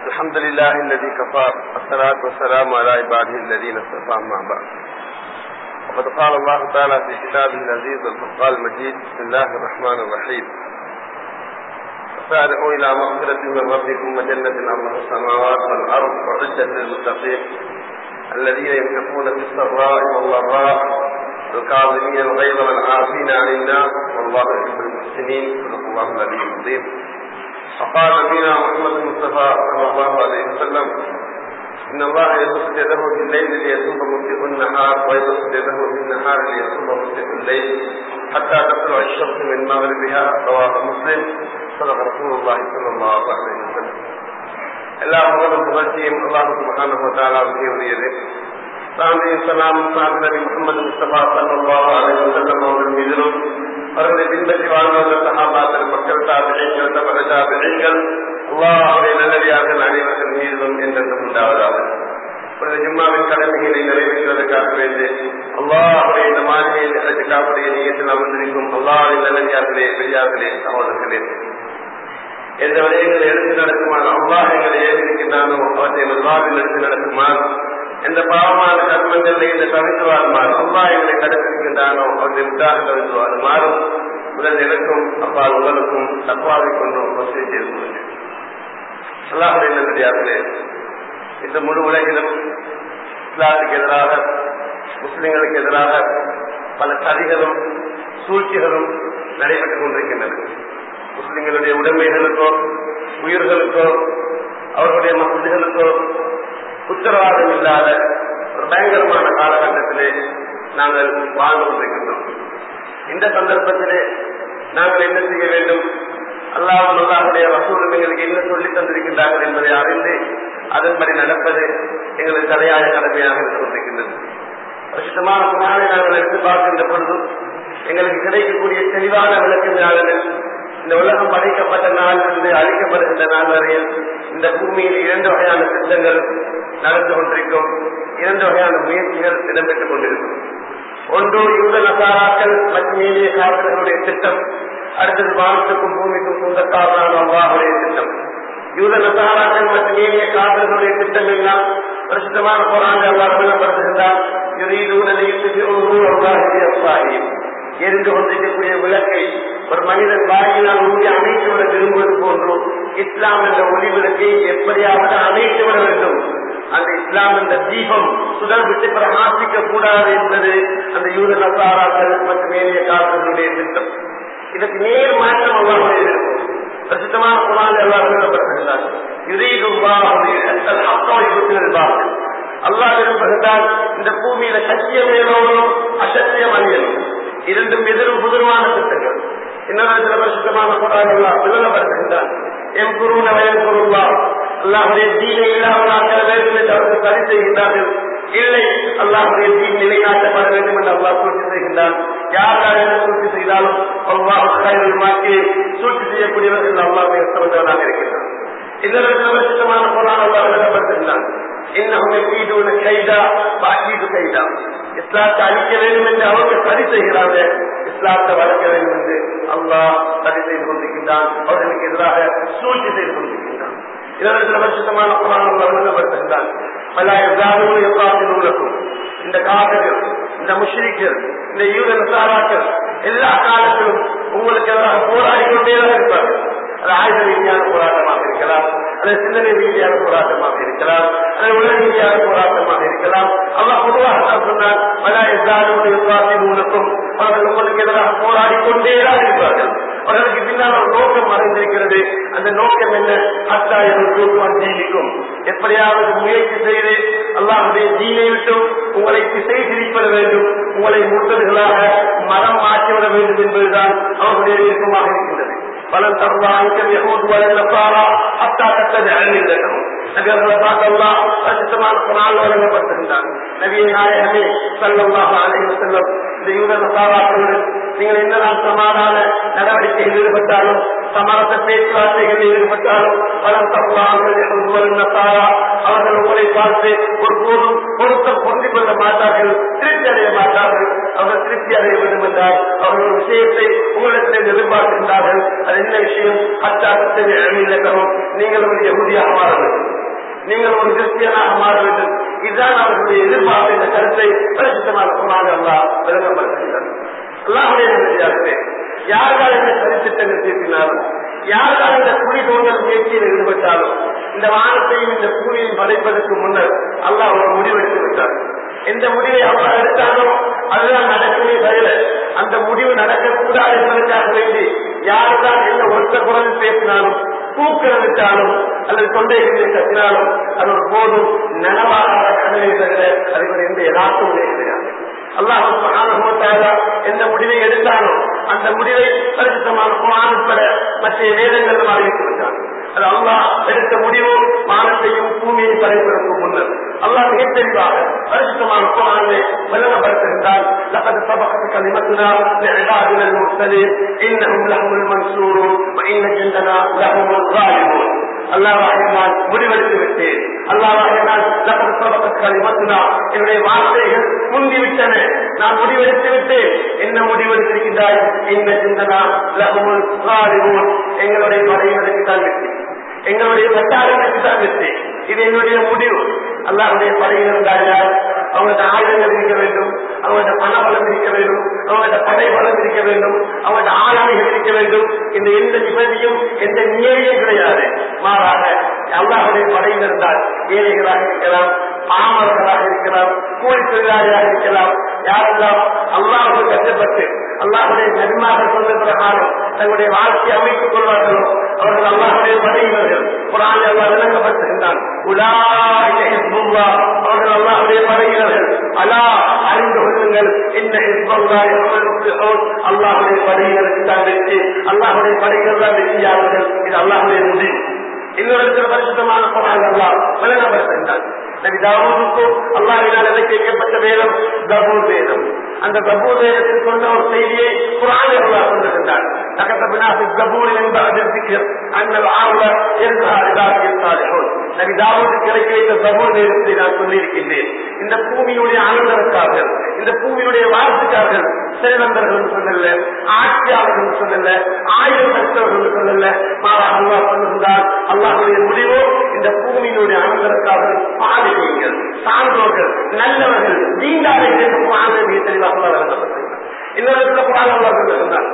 الحمد لله الذي كفى الصلاة والسلام على عباده الذين اصطفى مع بعض وقد قال الله تعالى في كتابه العزيز والفرقان المجيد بسم الله الرحمن الرحيم فسارعوا إلى مغفرة من ربكم وجنة أرضها السماوات والأرض وعدة للمتقين الذين ينفقون في السراء والضراء الكاظمين الغيظ والعافين عن الناس والله يحب المحسنين صدق الله العلي العظيم فقال نبينا محمد المصطفى صلى الله عليه وسلم ان الله يبسط يده في الليل ليتوب مسيء النهار ويبسط يده في النهار ليتوب مسيء الليل حتى تطلع الشمس من مغربها رواه مسلم صدق رسول الله صلى الله عليه وسلم எல்லா புகழும் புகழ்ச்சியும் அல்லாஹு சுபஹானஹு வ தஆலாவுக்கே உரியது சாந்தியும் சலாமும் சாந்தி நபி முகமது முஸ்தபா ஸல்லல்லாஹு அலைஹி வஸல்லம் அவர்கள் மீதிலும் அவர்களை பின்பற்றி வாழ்ந்த சஹாபாக்கள் மக்கள் தாபிகள் தமது தாபிகள் அல்லாஹுடைய நல்லடியார்கள் அனைவர்கள் மீதும் என்றென்றும் உண்டாவதாக ஒரு ஜும்மாவின் கடமைகளை நிறைவேற்றுவதற்காக வேண்டி அல்லாஹுடைய இந்த மாதிரியை எனக்கு காப்புடைய நீயத்தில் அமர்ந்திருக்கும் அல்லாஹுடைய நல்லடியார்களே பெரியார்களே சகோதரர்களே எந்த விடயங்களை எடுத்து நடக்குமாறு அல்லாஹ் எங்களை ஏற்றிருக்கின்றானோ அவற்றை அல்லாஹில் எடுத்து நடக்குமாறு எந்த பாவமான கர்மங்களை இந்த தவிர்த்து வாழ்மாறு அல்லா எங்களை தடுத்திருக்கின்றானோ அவற்றை விட்டாக தவிர்த்து வாழ்மாறும் முதல் எனக்கும் அப்பா உங்களுக்கும் தப்பாவை கொண்டும் வசதி செய்து கொள்கிறேன் அல்லாஹுடைய நல்லடியார்களே இந்த முழு உலகிலும் இஸ்லாத்துக்கு எதிராக முஸ்லிம்களுக்கு எதிராக பல சதிகளும் சூழ்ச்சிகளும் நடைபெற்றுக் கொண்டிருக்கின்றன முஸ்லிம்களுடைய உடைமைகளுக்கோ உயிர்களுக்கோ அவர்களுடைய மசதிகளுக்கோ உத்தரவாதம் இல்லாத ஒரு பயங்கரமான காலகட்டத்திலே நாங்கள் வாழ்ந்து கொண்டிருக்கின்றோம் இந்த சந்தர்ப்பத்திலே நாங்கள் என்ன செய்ய வேண்டும் அல்லாஹ் அல்லாஹுடைய வசூலும் எங்களுக்கு என்ன சொல்லி தந்திருக்கின்றார்கள் என்பதை அறிந்து அதன்படி நடப்பது எங்களுக்கு தலையாய கடமையாக இருந்து கொண்டிருக்கின்றது பிரசித்தமான குரானை நாங்கள் எடுத்து பார்க்கின்ற பொழுதும் எங்களுக்கு கிடைக்கக்கூடிய தெளிவான விளக்கங்கள் இந்த உலகம் படைக்கப்பட்ட நாள் இருந்து அழிக்கப்படுகின்ற நாள் வரையில் இந்த பூமியில் இரண்டு வகையான திட்டங்கள் நடந்து கொண்டிருக்கும் இரண்டு வகையான முயற்சிகள் இடம்பெற்றுக் கொண்டிருக்கும் ஒன்று யூத நசாராக்கள் மற்றும் ஏனைய காவலர்களுடைய திட்டம் அடுத்தது வானத்துக்கும் பூமிக்கும் சொந்தக்காரனான அல்லாஹுடைய திட்டம் யூத நசாராக்கள் மற்றும் ஏனைய காவலர்களுடைய திட்டம் எல்லாம் பிரசித்தமான போராண்ட அல்லாஹ் விளப்படுத்துகின்றார் எரிந்து கொண்டிருக்கக்கூடிய விளக்கை ஒரு மனிதன் வாயினால் ஊதி அணைத்து விட விரும்புவது போன்றும் இஸ்லாம் என்ற ஒளி விளக்கை எப்படியாவது அணைத்து விட வேண்டும் அந்த இஸ்லாம் என்ற தீபம் சுடர் விட்டு பிரகாசிக்க கூடாது என்பது அந்த யூத நசாராக்கள் மற்றும் ஏனைய காலங்களுடைய திட்டம் இதற்கு நேர் மாற்றம் அல்லாவுடைய விருப்பம் பிரசித்தமான குரான் எல்லாம் சொல்லப்படுகின்றார் அல்லாஹ் விரும்புகின்றால் இந்த பூமியில சத்தியம் ஏதோனும் அசத்தியம் அணியணும் இரண்டும் எதிரும் புதிருமான திட்டங்கள் இன்னொரு வருஷமான குரான் விளங்கப்படுத்துகின்றார் எம் குருன வயல் குருவா அல்லாஹுடைய தீனை இல்லாமலாக்க வேண்டும் என்று அவர்கள் சரி செய்கின்றார்கள் இல்லை அல்லாஹுடைய தீன் நிலைநாட்டப்பட வேண்டும் என்று அல்லாஹ் சூழ்ச்சி செய்கின்றான் யார் என்ன சூழ்ச்சி செய்தாலும் அல்லாஹ் மாற்றி சூழ்ச்சி செய்யக்கூடியவர்கள் அல்லாஹ் சிறந்தவனாக இருக்கின்றான் இதற்கு வருஷமான குரான் அல்லாஹ் விளங்கப்படுத்துகின்றான் இன்னும் கீதூன கைதா பாக்கீது கைதா இஸ்லாத்தை அழிக்க வேண்டும் என்று அவங்க சரி செய்கிறாங்க இஸ்லாத்தை வளர்க்க வேண்டும் என்று அல்லாஹ் சரி செய்து கொண்டிருக்கின்றான் அவர்களுக்கு எதிராக சூழ்ச்சி செய்து கொண்டிருக்கின்றான் இதற்கு வருஷமான குரான் வழங்கப்படுத்துகின்றான் பல எவ்வாறு உள்ளக்கும் இந்த காதர்கள் இந்த முஷ்ரிக்கள் இந்த யூத நசாராக்கள் எல்லா காலத்திலும் உங்களுக்கு எதிராக போராடி கொண்டேதான் இருப்பார்கள் அது ஆயுத ரீதியான போராட்டமாக இருக்கலாம் அது சிந்தனை ரீதியான போராட்டமாக இருக்கலாம் அது உலக ரீதியான போராட்டமாக இருக்கலாம் அல்லாஹ் பொதுவாக சொன்னார் மலா எவ்வாறு உங்களுக்கும் அவர்கள் உங்களுக்கு எதிராக போராடி கொண்டேதான் இருப்பார்கள் அவர்களுக்கு பின்னால் ஒரு நோக்கம் மறைந்திருக்கிறது அந்த நோக்கம் என்ன அத்தாயிரம் ஜீவிக்கும் எப்படியாவது முயற்சி செய்து அல்லாஹுடைய ஜீனை விட்டும் உங்களை திசை திரிப்பட வேண்டும் உங்களை முட்டல்களாக மரம் மாற்றிவிட வேண்டும் என்பதுதான் அவர்களுடைய விருப்பமாக இருக்கின்றது பலன் தருவாங்க யகூத் வலன் நசாரா ஹத்தா தத்தது அழிந்ததும் நபியர்களை பார்த்தல்லாம் பரிசுத்தமான குரான் வழங்கப்பட்டிருந்தார் நபிய நாயகமே சல்லல்லாஹு அலைஹி வஸல்லம் இந்த யூத நசாராக்களோடு நீங்கள் என்னதான் சமாதான நடவடிக்கையில் ஈடுபட்டாலும் சமரச பேச்சுவார்த்தைகளில் ஈடுபட்டாலும் பலம் தருவாங்க நசாரா அவர்கள் உங்களை பார்த்து ஒரு போதும் பொருத்தம் பொருந்தி கொள்ள மாட்டார்கள் திருப்தி அடைய மாட்டார்கள் அவர்கள் திருப்தி அடைய வேண்டும் என்றால் அவர்கள் ஒரு விஷயத்தை உங்களிடத்தில் எதிர்பார்க்கின்றார்கள் அது என்ன விஷயம் அச்சாரத்தை அழிந்தகவும் நீங்கள் ஒரு எகுதியாக மாற வேண்டும் நீங்கள் ஒரு கிறிஸ்டியனாக மாற வேண்டும் இதுதான் அவர்களுடைய எதிர்பார்ப்பு இந்த கருத்தை பரிசுத்தமாக போனாங்க அல்லா விளங்கப்படுத்துகிறார் அல்லாஹுடைய நிலையாகவே யார்கள் இந்த சதித்திட்டங்கள் தீர்த்தினாலும் யார்கள் இந்த குடி தோன்றல் முயற்சியில் ஈடுபட்டாலும் இந்த வானத்தையும் இந்த பூமியையும் படைப்பதற்கு முன்னர் அல்லாஹ் ஒரு முடிவெடுத்து விட்டார் எந்த முடிவை அல்லாஹ் எடுத்தாலும் அதுதான் நடக்கவே தவிர அந்த முடிவு நடக்கக்கூடாது என்பதற்காக வேண்டி யாருதான் என்ன ஒத்த குரல் பேசினாலும் தூக்கிறதுக்காலும் அல்லது தொண்டைகளை கட்டினாலும் அது ஒரு போதும் நனவாக கனவை தவிர அதுக்கு எந்த யதார்த்தமும் கிடையாது அல்லாஹ் எந்த முடிவை எடுத்தாலும் அந்த முடிவை பரிசுத்தமான குரான் உட்பட மற்ற வேதங்களும் அறிவித்து விட்டான் அது அல்லாஹ் எடுத்த முடிவு வானத்தையும் பூமியை படைப்பதற்கு முன்னர் அல்லாஹ் மிக தெளிவாக பரிசுத்தமான குரானை விளங்கப்படுத்துகின்றால் لقد سبقت كلمتنا لعبادنا المرسلين انهم لهم المنصورون وان جندنا لهم الغالبون அல்லாஹ் முடிவெடுத்து விட்டேன் அல்லாஹ் கலிமத்துனா என்னுடைய வார்த்தைகள் முந்திவிட்டன நான் முடிவெடுத்து விட்டேன் என்ன முடிவெடுத்திருக்கின்றாய் இந்த சிந்தனா லகுமுல் காலிபூன் எங்களுடைய படையினருக்கு தான் வெற்றி எங்களுடைய வட்டாரங்களுக்கு தான் வெற்றி இது என்னுடைய முடிவு அல்லாஹுடைய படையினர் யார் அவங்களோட ஆயுதங்கள் இருக்க வேண்டும் அவங்களோட பணபலம் இருக்க வேண்டும் அவங்களோட படைபலம் இருக்க வேண்டும் அவங்களோட ஆளுமைகள் இருக்க வேண்டும் இந்த எந்த நிபதியும் எந்த நியதியும் கிடையாது மாறாக அல்லாஹுடைய படையில் இருந்தால் ஏழைகளாக இருக்கலாம் பாமர்களாக இருக்கலாம் கூலி தொழிலாளியாக இருக்கலாம் யாரெல்லாம் அல்லாஹுக்கு கஷ்டப்பட்டு அல்லாஹுடைய நன்மாக சொன்ன பிரகாரம் தங்களுடைய வாழ்க்கையை அமைத்துக் கொள்வார்களோ அவர்கள் அல்லாஹுடைய படையினர்கள் குரான் அல்லா விளங்கப்பட்டிருந்தான் அவர்கள் அல்லாஹுடைய படையினர்கள் அலா அறிந்து கொள்ளுங்கள் என்ன அல்லாஹுடைய படையினருக்கு தான் வெற்றி அல்லாஹுடைய படையினர் தான் வெற்றியாளர்கள் இது அல்லாஹுடைய முடிவு இன்னொரு இடத்துல பரிசுத்தமான குரான் அல்லா விளங்கப்படுத்திருந்தான் நபி தாவூதுக்கும் அல்லாஹினால் இலக்கிக்கப்பட்ட வேதம் தபூர் வேதம் அந்த தபூர் வேதத்தில் சொன்ன ஒரு செய்தியை குரான் அல்லாஹ் சொல்லுகின்றான் நகத்தபினா தபூர் என்பது அண்ணல் ஆர்வ இருந்தார்கள் நபி தாவூது கிடைக்க வைத்த தபூர் வேதத்தை நான் சொல்லியிருக்கின்றேன் இந்த பூமியுடைய ஆளுநருக்கார்கள் இந்த பூமியுடைய வாழ்த்துக்கார்கள் செல்வந்தர்கள் சொல்லல ஆட்சியாளர்கள் சொல்லல ஆயுதம் பெற்றவர்கள் சொல்லல மாறாக அல்லாஹ் சொல்லுகின்றார் அல்லாஹுடைய முடிவோ இந்த பூமியினுடைய ஆளுநருக்காக பாதுகாங்கள் சான்றோர்கள் நல்லவர்கள் நீங்காரை மிக தெளிவாக வழங்கப்பட்டிருக்கிறார் இன்னொரு குரான்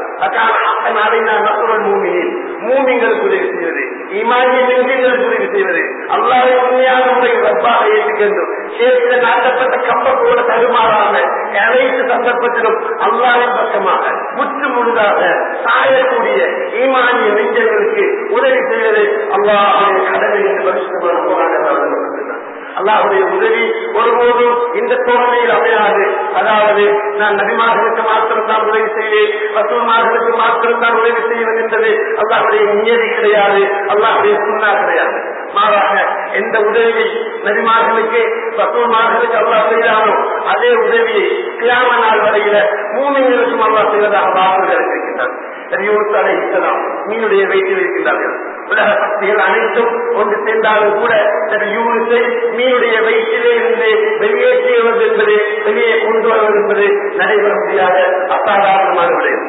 மூமிங்களுக்கு உதவி செய்வது இமானிய நெஞ்சங்களுக்கு உதவி செய்வது அல்லாவை உண்மையான முறையில் ரப்பாக ஏற்றுக்கொண்டும் சேர்த்து நாட்டப்பட்ட கம்பத்தோடு தருமாறான அனைத்து சந்தர்ப்பத்திலும் அல்லாவின் பக்கமாக முற்று முழுதாக சாயக்கூடிய ஈமானிய நெஞ்சங்களுக்கு உதவி செய்வது அல்லாஹுடைய கடமை என்று பரிசுத்தமான போராட்டம் அல்லாஹுடைய உதவி ஒருபோதும் இந்த தோழமையில் அமையாது அதாவது நான் நபிமார்களுக்கு மாத்திரம் தான் உதவி செய்வேன் ரசூல்மார்களுக்கு மாத்திரம் தான் உதவி செய்வேன் என்பது அல்லாஹுடைய நியதி கிடையாது அல்லாஹுடைய சுண்ணா கிடையாது மாறாக எந்த உதவியை நபிமார்களுக்கு ரசூல்மார்களுக்கு அல்லாஹ் செய்தானோ அதே உதவியை கிராம நாள் வரையில மூமிங்களுக்கும் அல்லாஹ் செய்வதாக வாக்குறுதி இருக்கின்றார் அலைஹிஸ்ஸலாம் மீனுடைய வயிற்றில் இருக்கின்றார்கள் உலக சக்திகள் அனைத்தும் ஒன்று சேர்ந்தாலும் கூட யூனிஸை மீனுடைய வயிற்றிலே இருந்து வெளியேற்றுவது என்பது வெளியே கொண்டு வருவது என்பது நடைபெற முடியாத அசாதாரணமான விடயம்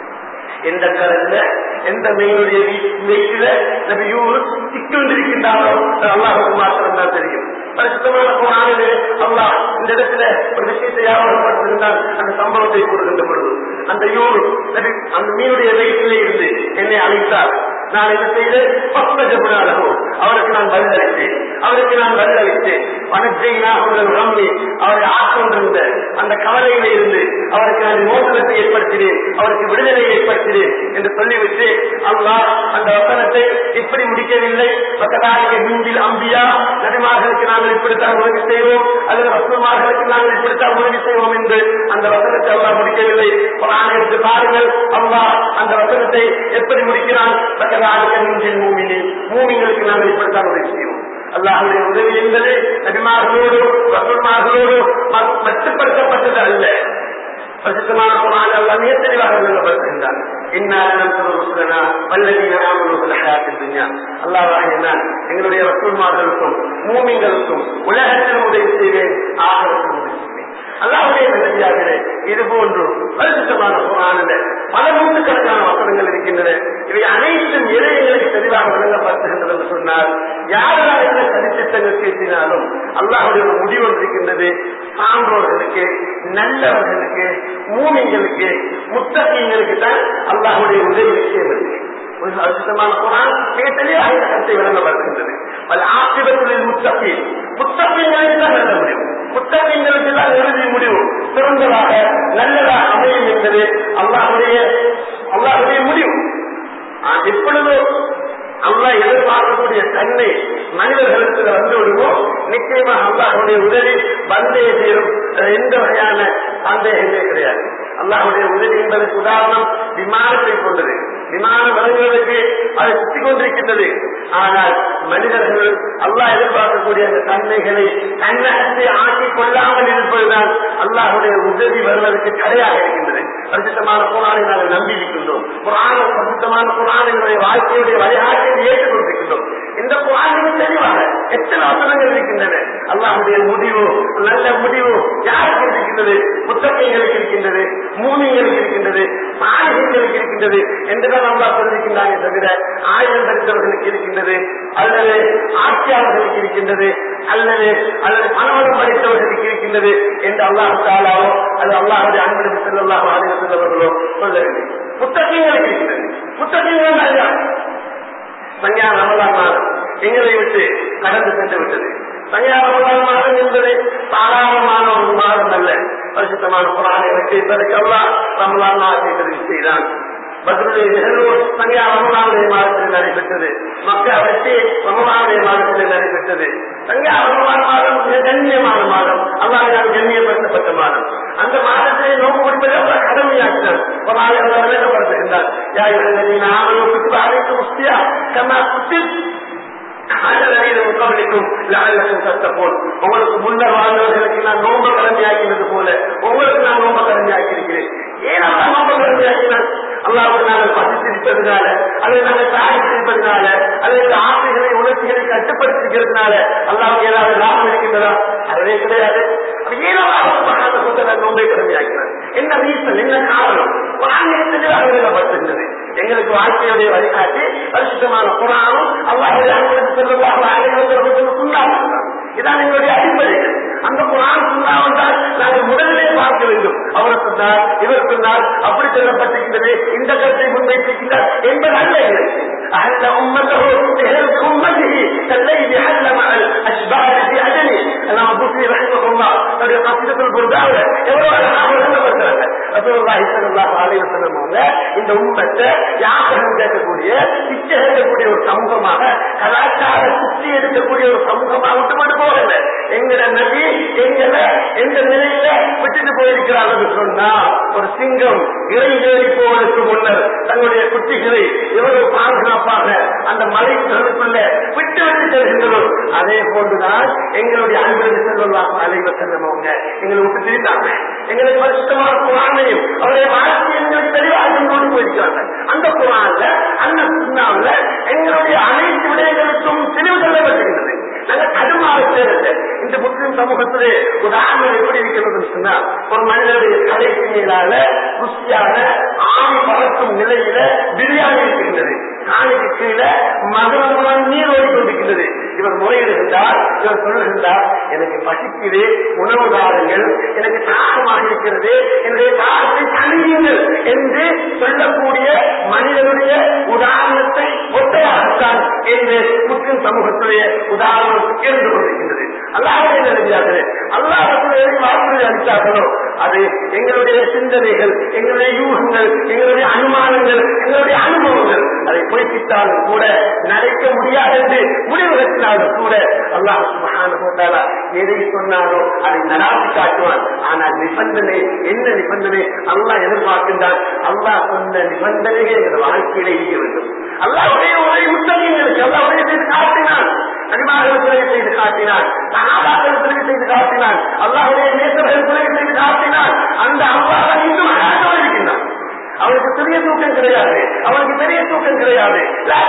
எந்த கருத்துல எந்த மீனுடைய வயிற்றில நம்ம யூர் சிக்கொண்டிருக்கின்றாரோ அல்லாஹுக்கு மாத்திரம் தான் தெரியும் பரிசுத்தமான போனாலே அல்லாஹ் இந்த இடத்துல ஒரு விஷயத்தை யாவப்படுத்திருந்தால் அந்த சம்பவத்தை கூறுகின்ற பொழுது அந்த யூர் அந்த மீனுடைய வயிற்றிலே இருந்து என்னை அழைத்தார் நான் என்ன செய்தேன் பக்தஜபுராலகோ அவருக்கு நான் பதிலளித்தேன் அவருக்கு நான் பதிலளித்தேன் வனஜெயினா உங்கள் ரம்மி அவரை ஆட்கொண்டிருந்த அந்த கவலையில இருந்து அவருக்கு நான் மோசனத்தை ஏற்படுத்தினேன் அவருக்கு விடுதலை ஏற்படுத்தினேன் என்று சொல்லிவிட்டு அல்லாஹ் அந்த வசனத்தை இப்படி முடிக்கவில்லை பக்கத்தாரிக மீண்டில் அம்பியா நபிமார்களுக்கு நாங்கள் இப்படித்தான் உதவி செய்வோம் அல்லது வசூமார்களுக்கு நாங்கள் இப்படித்தான் உதவி செய்வோம் என்று அந்த வசனத்தை அல்லாஹ் முடிக்கவில்லை குரானை எடுத்து பாருங்கள் அல்லாஹ் அந்த வசனத்தை எப்படி முடிக்கிறான் பக்கத்தாரிக மீண்டில் மூமினி மூமிங்களுக்கு நாங்கள் இப்படித்தான் உதவி செய்வோம் அல்லாஹுடைய உதவி என்பது நபிமார்களோடு வசூல்மார்களோடு மட்டுப்படுத்தப்பட்டது அல்ல பரிசுத்தமான குரான் அல்லாஹ் மிக தெளிவாக சொல்லப்படுகின்றான் எங்களுடைய ரசூல்மார்களுக்கும் மூமிங்களுக்கும் உலகத்திலும் உதவி செய்வேன் ஆகத்திலும் உதவி செய்வேன் அல்லாவுடைய நிலையாகிறே இது போன்று பரிசுத்தமான குரானில் பல நூற்றுக்கணக்கான வசனங்கள் இருக்கின்றன இவை அனைத்தும் இறைகளுக்கு தெளிவாக வழங்கப்படுகின்றது என்று சொன்னால் யாரெல்லாம் இந்த சதித்திட்ட திட்டங்கள் பேசினாலும் அல்லாஹுடைய ஒரு முடிவு இருக்கின்றது சான்றோர்களுக்கு நல்லவர்களுக்கு மூமிங்களுக்கு முத்தகங்களுக்கு தான் அல்லாஹுடைய உதவி நிச்சயம் இருக்கு ஒரு அற்புதமான குரான் மிக தெளிவாக இந்த கருத்தை விளங்கப்படுகின்றது பல ஆசிரியர்களின் முத்தகி முத்தகங்களுக்கு தான் நல்ல முடிவு முத்தகங்களுக்கு தான் இறுதி முடிவு சிறந்ததாக நல்லதாக அமையும் என்பது அல்லாஹுடைய அல்லாஹுடைய முடிவு எப்பொழுதோ அல்லாஹ் எதிர்பார்க்கக்கூடிய தன்மை மனிதர்களுக்கு வந்து விடுவோம் நிச்சயமாக அல்லாஹுடைய உதவி வந்தே தீரும் எந்த வகையான சந்தேகமே கிடையாது அல்லாஹுடைய உதவி என்பதற்கு உதாரணம் விமானத்தை கொண்டது விமானம் வருவதற்கு அது சுத்திக் கொண்டிருக்கின்றது ஆனால் மனிதர்கள் அல்லாஹ் எதிர்பார்க்கக்கூடிய அந்த தன்மைகளை தன்னகத்தை ஆக்கிக் கொள்ளாமல் இருப்பதுதான் அல்லாஹுடைய உதவி வருவதற்கு தடையாக இருக்கின்றது பரிசுத்தமான குரானை நாங்கள் நம்பி இருக்கின்றோம் குரான் பரிசுத்தமான குரானுடைய வாழ்க்கையுடைய வழிகாட்டியை ஏற்றுக்கொண்டிருக்கின்றோம் இந்த குரானில் தெளிவாக எத்தனை வசனங்கள் இருக்கின்றன அல்லாஹுடைய முடிவு நல்ல முடிவு யாருக்கு இருக்கின்றது புத்தகங்களுக்கு இருக்கின்றது மூமிங்களுக்கு இருக்கின்றது மாளிகைகளுக்கு இருக்கின்றது என்றுதான் அல்லா சொல்லியிருக்கின்றாங்க தவிர ஆயுதம் தரித்தவர்களுக்கு இருக்கின்றது அல்லது ஆட்சியாளர்களுக்கு இருக்கின்றது அல்லது அல்லது மனவரம் படித்தவர்களுக்கு இருக்கின்றது என்று அல்லாஹ் தாலாவோ அது அல்லாஹுடைய அன்பளிப்பு செல்லல்லாஹ் ஆலய செல்லவர்களோ சொல்லவில்லை புத்தகங்களுக்கு இருக்கிறது புத்தகங்கள் அல்ல சங்கையா ரமலான் மாதம் எங்களை விட்டு கடந்து சென்று விட்டது சங்கையா ரமலான் மாதம் என்பது சாதாரணமான ஒரு மாதம் அல்ல பரிசுத்தமான குரானை வைத்து என்பதற்கு அல்லா ரமலான் மாதத்தை தெரிவு செய்தான் பத்ருடைய நிகழ்வு சங்கையா ரமலானுடைய மாதத்தில் நடைபெற்றது மக்கா வெற்றி ரமலானுடைய மாதத்தில் நடைபெற்றது சங்கையா ரமலான் மாதம் மிக கண்ணியமான மாதம் அல்லாஹ் கண்ணியப்படுத்தப்பட்ட மாதம் அந்த மாதத்தை நோக்கு முடிப்பதை அவர் கடமையாக்கினார் ஒரு ஆயிரம் விளக்கப்படுத்துகின்றார் யாரு நாமளும் குத்து அழைத்து முஸ்தியா கமா குத்தி உங்களுக்கு முன்னர் வாழ்ந்தவர்களுக்கு நான் நோம்ப கடமையாக்கினது போல உங்களுக்கு நான் நோம்ப கடமையாக்கி இருக்கிறேன் ஏன் அல்லா நோம்ப கடமையாக்கினான் அல்லாவுக்கு நாங்கள் பசித்திருப்பதனால அல்லது நாங்கள் தாய்த்திருப்பதனால அல்லது ஆசைகளை உணர்ச்சிகளை கட்டுப்படுத்திருக்கிறதுனால அல்லாவுக்கு ஏதாவது லாபம் இருக்கின்றதா அதுவே கிடையாது ஏனோ நோம்பை கடமையாக்கினார் என்ன ரீசன் என்ன காரணம் தெளிவாக எங்களுக்கு வாழ்க்கையுடைய வழிகாட்டி பரிசுத்தமான புராணம் அல்லாஹுடைய அன்புக்கு செல்வதாக அனைவரும் சொன்னாங்க இதான் எங்களுடைய அடிப்படைகள் அந்த குரான் சொன்னாவென்றால் நாங்கள் முதலிலே பார்க்க வேண்டும் அவர் சொன்னார் இவர் சொன்னார் அப்படி சொல்லப்பட்டிருக்கிறது இந்த கருத்தை முன்வைத்திருக்கிறார் என்பது அல்ல எங்களுக்கு أهل أمته بهلك أمته كالليل حل مع الأشباه في أجله أنا أبوسي رحمه الله قال قصيدة البرداوة يقول أنا أعمل هذا مثلا رسول الله صلى الله عليه وسلم அவங்க இந்த உம்மத்தை யாகம் கேட்கக்கூடிய பிச்சை கேட்கக்கூடிய ஒரு சமூகமாக கலாச்சார சுற்றி எடுக்கக்கூடிய ஒரு சமூகமாக விட்டுப்பட்டு போகல எங்கட நபி எங்களை எந்த நிலையில விட்டுட்டு போயிருக்கிறார்கள் சொன்னா ஒரு சிங்கம் இறை தேடி போவதற்கு முன்னர் தன்னுடைய குட்டிகளை எவ்வளவு பாதுகாப்பாக அந்த மலைகளுக்குள்ள விட்டு விட்டு செல்கின்றோம் அதே போன்றுதான் எங்களுடைய அன்பு செல்வதாக அலைவ செல்லவங்க எங்களை விட்டு திருந்தாங்க எங்களுக்கு வருஷமான குரானையும் அவருடைய வாழ்க்கை எங்களுக்கு தெளிவாக கொண்டு போயிருக்கிறாங்க அந்த குரான்ல அந்த சுண்ணாவில் எங்களுடைய அனைத்து விடயங்களுக்கும் தெளிவு சொல்லப்பட்டிருக்கிறது நாங்க கடுமாக தேவையில்லை இந்த முஸ்லிம் சமூகத்திலே உதாரணம் எப்படி இருக்கிறது சொன்னா ஒரு மனிதனுடைய கடைக்கு மேலால ருசியான ஆணி பறக்கும் நிலையில பிரியாணி இருக்கின்றது காணிக்கு கீழே மதுரமுடன் நீர் ஓடிக்கொண்டிருக்கின்றது இவர் முறையிடுகின்றார் இவர் சொல்லுகின்றார் எனக்கு பசிக்குது உணவு தாருங்கள் எனக்கு தாகமாக இருக்கிறது என்னுடைய தாகத்தை தணியுங்கள் என்று சொல்லக்கூடிய மனிதனுடைய உதாரணத்தை ஒத்தையாகத்தான் என்று முஸ்லிம் சமூகத்துடைய உதாரணம் இருந்து கொண்டிருக்கின்றது அல்லாஹே நினைக்கிறார்களே அல்லாஹுடைய வாக்குறுதி அளித்தார்களோ அது எங்களுடைய சிந்தனைகள் எங்களுடைய யூகங்கள் எங்களுடைய அனுமானங்கள் எங்களுடைய அனுபவங்கள் அதை பொய்ப்பித்தாலும் கூட நடக்க முடியாது என்று முடிவு கட்டினாலும் கூட அல்லாஹ் சுபஹான எதை சொன்னாரோ அதை நடாத்தி காட்டுவான் ஆனால் நிபந்தனை என்ன நிபந்தனை அல்லாஹ் எதிர்பார்க்கின்றான் அல்லாஹ் சொன்ன நிபந்தனைகள் எங்கள் வாழ்க்கையில இருக்க வேண்டும் அல்லாவுடைய உரை முத்தகங்களுக்கு அல்லாவுடைய செய்து காட்டினான் நடிமார்கள் துறை செய்து காட்டினான் சகாபாக்கள் துறை செய்து காட்டினான் அல்லாவுடைய நேசர்கள் துறை செய்து காட்டினான் அந்த அல்லாஹ் இன்னும் அழகாக இருக்கின்றான் அவனுக்கு பெரிய தூக்கம் கிடையாது அவனுக்கு பெரிய தூக்கம் கிடையாது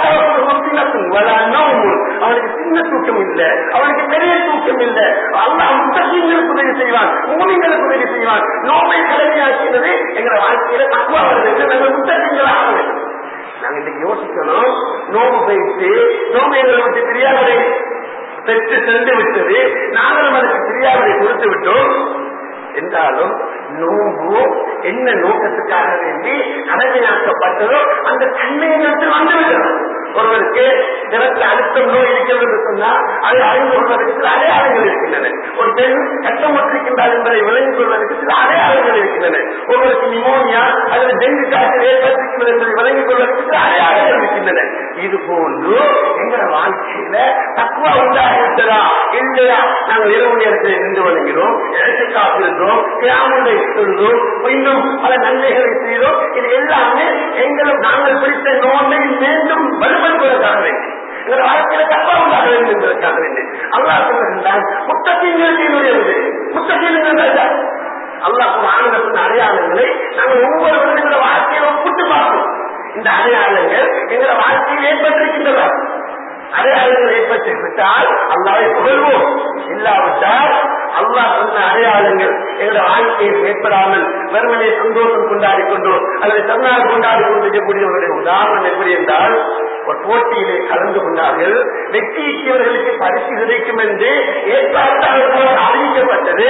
அவனுக்கு சின்ன தூக்கம் இல்ல அவனுக்கு பெரிய தூக்கம் இல்ல அல்லா முத்தகங்களுக்கு உதவி செய்வான் மூலிங்களுக்கு உதவி செய்வான் நோமை கடமையாக்கினது எங்களை வாழ்க்கையில தக்குவா வருது நாங்கள் முத்தகங்களாக வேண்டும் நாங்க இன்னைக்கு யோசிக்கணும் நோம்பு பயிற்சி நோம்பு எங்களை விட்டு தெரியாதே பெற்று சென்று விட்டது நாங்களும் அதற்கு தெரியாததை கொடுத்து விட்டோம் என்றாலும் நோம்பு என்ன நோக்கத்துக்காக வேண்டி கடமையாக்கப்பட்டதோ அந்த தன்மையை வந்து வந்துவிட்டது ஒருவருக்கு சிறந்த அழுத்தம் நோய் இருக்கிறது என்று சொன்னால் அதை அறிந்து கொள்வதற்கு சில அடையாளங்கள் இருக்கின்றன ஒரு பெண் கஷ்டப்பட்டிருக்கின்றார் என்பதை விளங்கிக் கொள்வதற்கு சில அடையாளங்கள் இருக்கின்றன ஒருவருக்கு நிமோனியா அல்லது டெங்கு காய்ச்சல் ஏற்பட்டிருக்கிறது என்பதை விளங்கிக் கொள்வதற்கு சில அடையாளங்கள் இருக்கின்றன இது போன்று எங்கள வாழ்க்கையில தக்குவா உண்டாகிவிட்டதா இல்லையா நாங்கள் இரவு நேரத்தில் நின்று வணங்கிறோம் எழுத்து காப்பிருந்தோம் கிராமங்களை சொல்றோம் இன்னும் பல நன்மைகளை செய்தோம் இது எல்லாமே எங்களும் நாங்கள் பிடித்த நோயை மீண்டும் வலுப்படுத்துவதற்காக வேண்டி எங்கள் வாழ்க்கையில தப்பா உண்டாக வேண்டும் என்பதற்காக வேண்டி அல்லாஹ் சொல்லுகின்றான் முத்தத்தீன்களுடைய முத்தத்தீன்கள் அல்லாஹ் ஆனந்தத்தின் அடையாளங்களை நாங்கள் ஒவ்வொருவரும் எங்களோட வாழ்க்கையில ஒப்பிட்டு பார்ப்போம் இந்த அடையாளங்கள் எங்களோட வாழ்க்கையில் ஏற்பட்டிருக்கின்றன அடையாளங்கள் ஏற்பட்டு விட்டால் அல்லாவை புகழ்வோம் இல்லாவிட்டால் அல்லாஹ் சொன்ன அடையாளங்கள் எங்களோட வாழ்க்கையில் ஏற்படாமல் வெறுமனே சந்தோஷம் கொண்டாடி கொண்டோ அல்லது தன்னால் கொண்டாடி கொண்டிருக்கக்கூடியவர்களுடைய உதாரணம் எப்படி என்றால் ஒரு போட்டியிலே கலந்து கொண்டார்கள் வெற்றியவர்களுக்கு பரிசு கிடைக்கும் என்று ஏற்பாட்டாளர்களால் அறிவிக்கப்பட்டது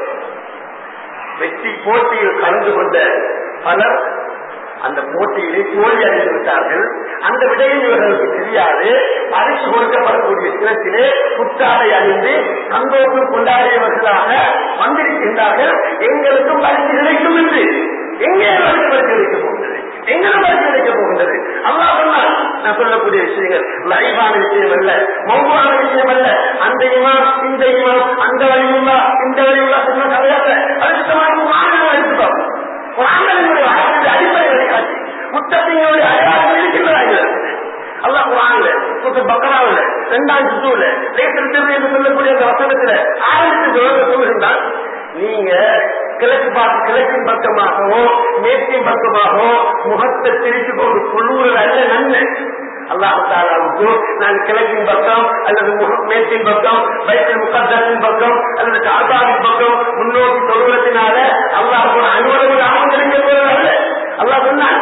வெற்றி போட்டியில் கலந்து கொண்ட பலர் அந்த போட்டியிலே தோல்வி அடைந்து விட்டார்கள் அந்த விடையில் இவர்களுக்கு தெரியாது பரிசு கொடுக்கப்படக்கூடிய சிலத்திலே புத்தாடை அணிந்து சந்தோஷம் கொண்டாடியவர்களாக வந்திருக்கின்றார்கள் எங்களுக்கும் பரிசு கிடைக்கும் என்று எங்கே பரிசு பரிசு கிடைக்க போகின்றது எங்களும் பரிசு கிடைக்க போகின்றது அல்லா சொன்னால் நான் சொல்லக்கூடிய விஷயங்கள் லைவான விஷயம் அல்ல மௌமான விஷயம் அல்ல அந்த இமாம் இந்த இமாம் அந்த வழியுமா இந்த வழியுமா சொன்ன கதையாத்த அடுத்தமாக மாநிலம் எடுத்துக்கோம் குரான்களினுடைய வாழ்க்கையுடைய அடிப்படைகளை காட்டி முத்தத்தினுடைய அடையாளம் இருக்கின்றார்கள் அல்லா குரான்ல சுத்து பக்கராவில் இரண்டாம் சுற்றுல லேசல் என்று சொல்லக்கூடிய அந்த வசனத்துல ஆரம்பித்து சொல்லுகின்றான் நீங்க கிழக்கு பார்த்து கிழக்கின் பக்கமாகவோ மேற்கின் பக்கமாகவோ முகத்தை திரிச்சு கொண்டு கொள்ளுவது அல்ல நன்மை அல்லாஹாலாவுக்கு நான் கிழக்கின் பக்கம் அல்லது மேற்கின் பக்கம் வயிற்றின் முகத்தின் பக்கம் அல்லது காபாவின் பக்கம் முன்னோக்கி சொல்வதனால அல்லாஹ் அனுமதி ஆகும் கிடைக்க போவதல்ல அல்லாஹ் சொன்னான்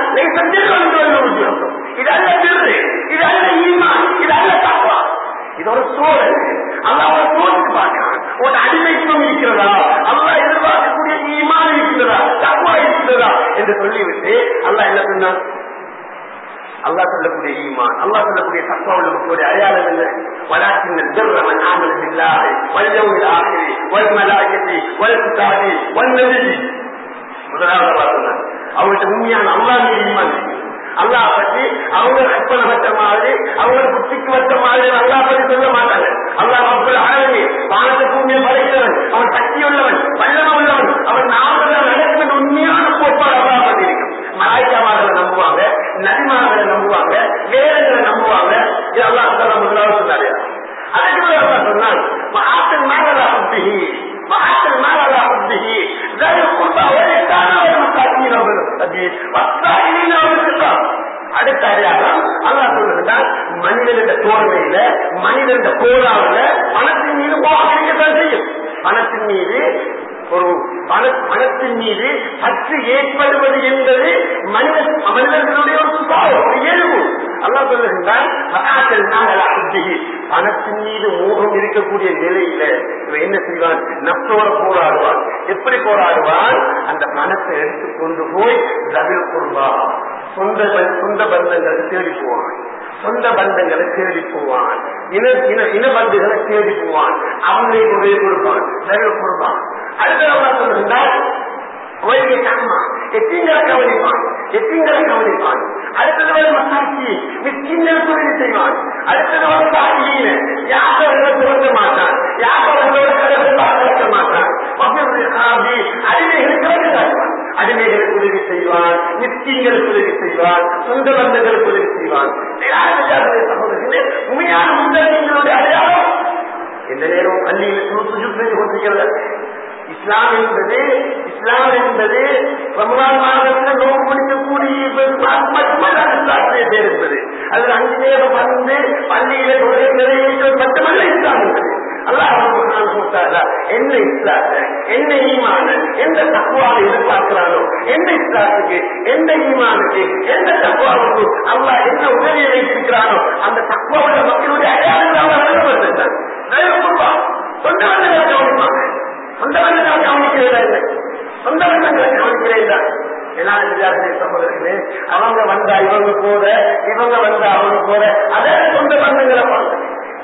இது அல்ல திரு இது அல்ல ஈமான் இது அல்ல தாப்பா இது ஒரு சூழல் அல்லாஹ் ஒரு சூழலுக்கு பார்க்கிறான் ஒரு அடிமைத்துவம் இருக்கிறதா அல்லாஹ் எதிர்பார்க்கக்கூடிய ஈமான் இருக்கிறதா தக்குவா இருக்கிறதா என்று சொல்லிவிட்டு அல்லாஹ் என்ன சொன்னான் அல்லா சொல்லக்கூடிய ஈமான் அல்லா சொல்லக்கூடிய தத்துவங்களுடைய அடையாளம் என்ன வலாக்கின் திருவன் ஆமல் இல்லாது வல்லவுள் ஆகிரி வல் மலாயத்தி வல் குத்தாதி வல் நெருதி முதலாவது பார்த்தோம் அவங்கள்ட்ட உண்மையான அல்லா மீது ஈமான் அல்லா பற்றி அவங்க கற்பனை வச்ச மாதிரி அவங்க புத்திக்கு வச்ச மாதிரி அல்லா பற்றி சொல்ல மாட்டாங்க அல்லா மக்கள் அழகு வானத்தை பூமியை படைத்தவன் அவன் சக்தி உள்ளவன் வல்லமை உள்ளவன் அவன் நாமதான் நடக்கும் உண்மையான கோட்பாடு அல்லா பற்றி இருக்கும் மலாய்க்காமார்களை நம்புவாங்க நபிமார்களை நம்புவாங்க வேதங்களை நம்புவாங்க இதெல்லாம் சொல்ல முதலாவது சொன்னாரு அதுக்கு அல்லா சொன்னான் மாசன் மேலா புத்திகி மாசன் மேலா புத்திகி அடுத்த அடையாளம் அல்லா சொல்லுகிறான் மனிதன் தோல்மையில மனிதன் கோலாவில பணத்தின் மீது மோகத்தான் செய்யும் பணத்தின் மீது ஒரு மனத்தின் மீது பற்று ஏற்படுவது என்பது மனித மனிதர்களுடைய ஒரு சுபாவம் ஒரு இயல்பு அல்லா சொல்லுகின்றான் பணத்தின் மீது மோகம் இருக்கக்கூடிய நிலையில இவன் என்ன செய்வான் நப்சோட போராடுவான் எப்படி போராடுவான் அந்த பணத்தை எடுத்து கொண்டு போய் தவில் கொள்வா சொந்த சொந்த பந்தங்களை தேடி போவான் சொந்த பந்தங்களை தேடி போவான் இன இன இன பந்துகளை தேடி போவான் அவனை உதவி கொடுப்பான் தவில் கொள்வான் அடுத்த சொல்லுகின்றால் ஒய்கை கம்மா எத்தீங்களை கவனிப்பான் எத்தீங்களை கவனிப்பான் அடுத்தது வரை மசாட்சி மிஸ்கின்கள் தொழில் செய்வான் அடுத்தது வரை சாட்சியின யாசவர்களை துவங்க மாட்டான் யாசவர்களோட கடத்தை பார்க்க மாட்டான் அடிமைகளுக்கு வந்து காட்டுவான் அடிமைகளுக்கு உதவி செய்வான் மிஸ்கின்களுக்கு உதவி செய்வான் சொந்த பந்தங்களுக்கு உதவி செய்வான் சகோதரர்களே உண்மையான முன்னேற்றங்களுடைய அடையாளம் எந்த நேரம் பள்ளியில் சுஜுக் செய்து கொண்டிருக்கிறது இஸ்லாம் என்பது இஸ்லாம் என்பது ரமலான் மாதத்தில் நோக்கு முடிக்கக்கூடிய மட்டுமல்ல இஸ்லாத்திலே பேர் என்பது அது அஞ்சு நேரம் வந்து பள்ளியில தொழிலை நிறைவேற்றது மட்டுமல்ல இஸ்லாம் என்பது அல்லாஹ் என்ன இஸ்லாத்த என்ன ஈமான எந்த தக்குவாவை எதிர்பார்க்கிறானோ எந்த இஸ்லாத்துக்கு எந்த ஈமானுக்கு எந்த தக்குவாவுக்கு அல்லாஹ் என்ன உதவியை வைத்திருக்கிறானோ அந்த தக்குவாவுடைய மக்களுடைய அடையாளங்கள் அவர் நிலைப்படுத்தினார்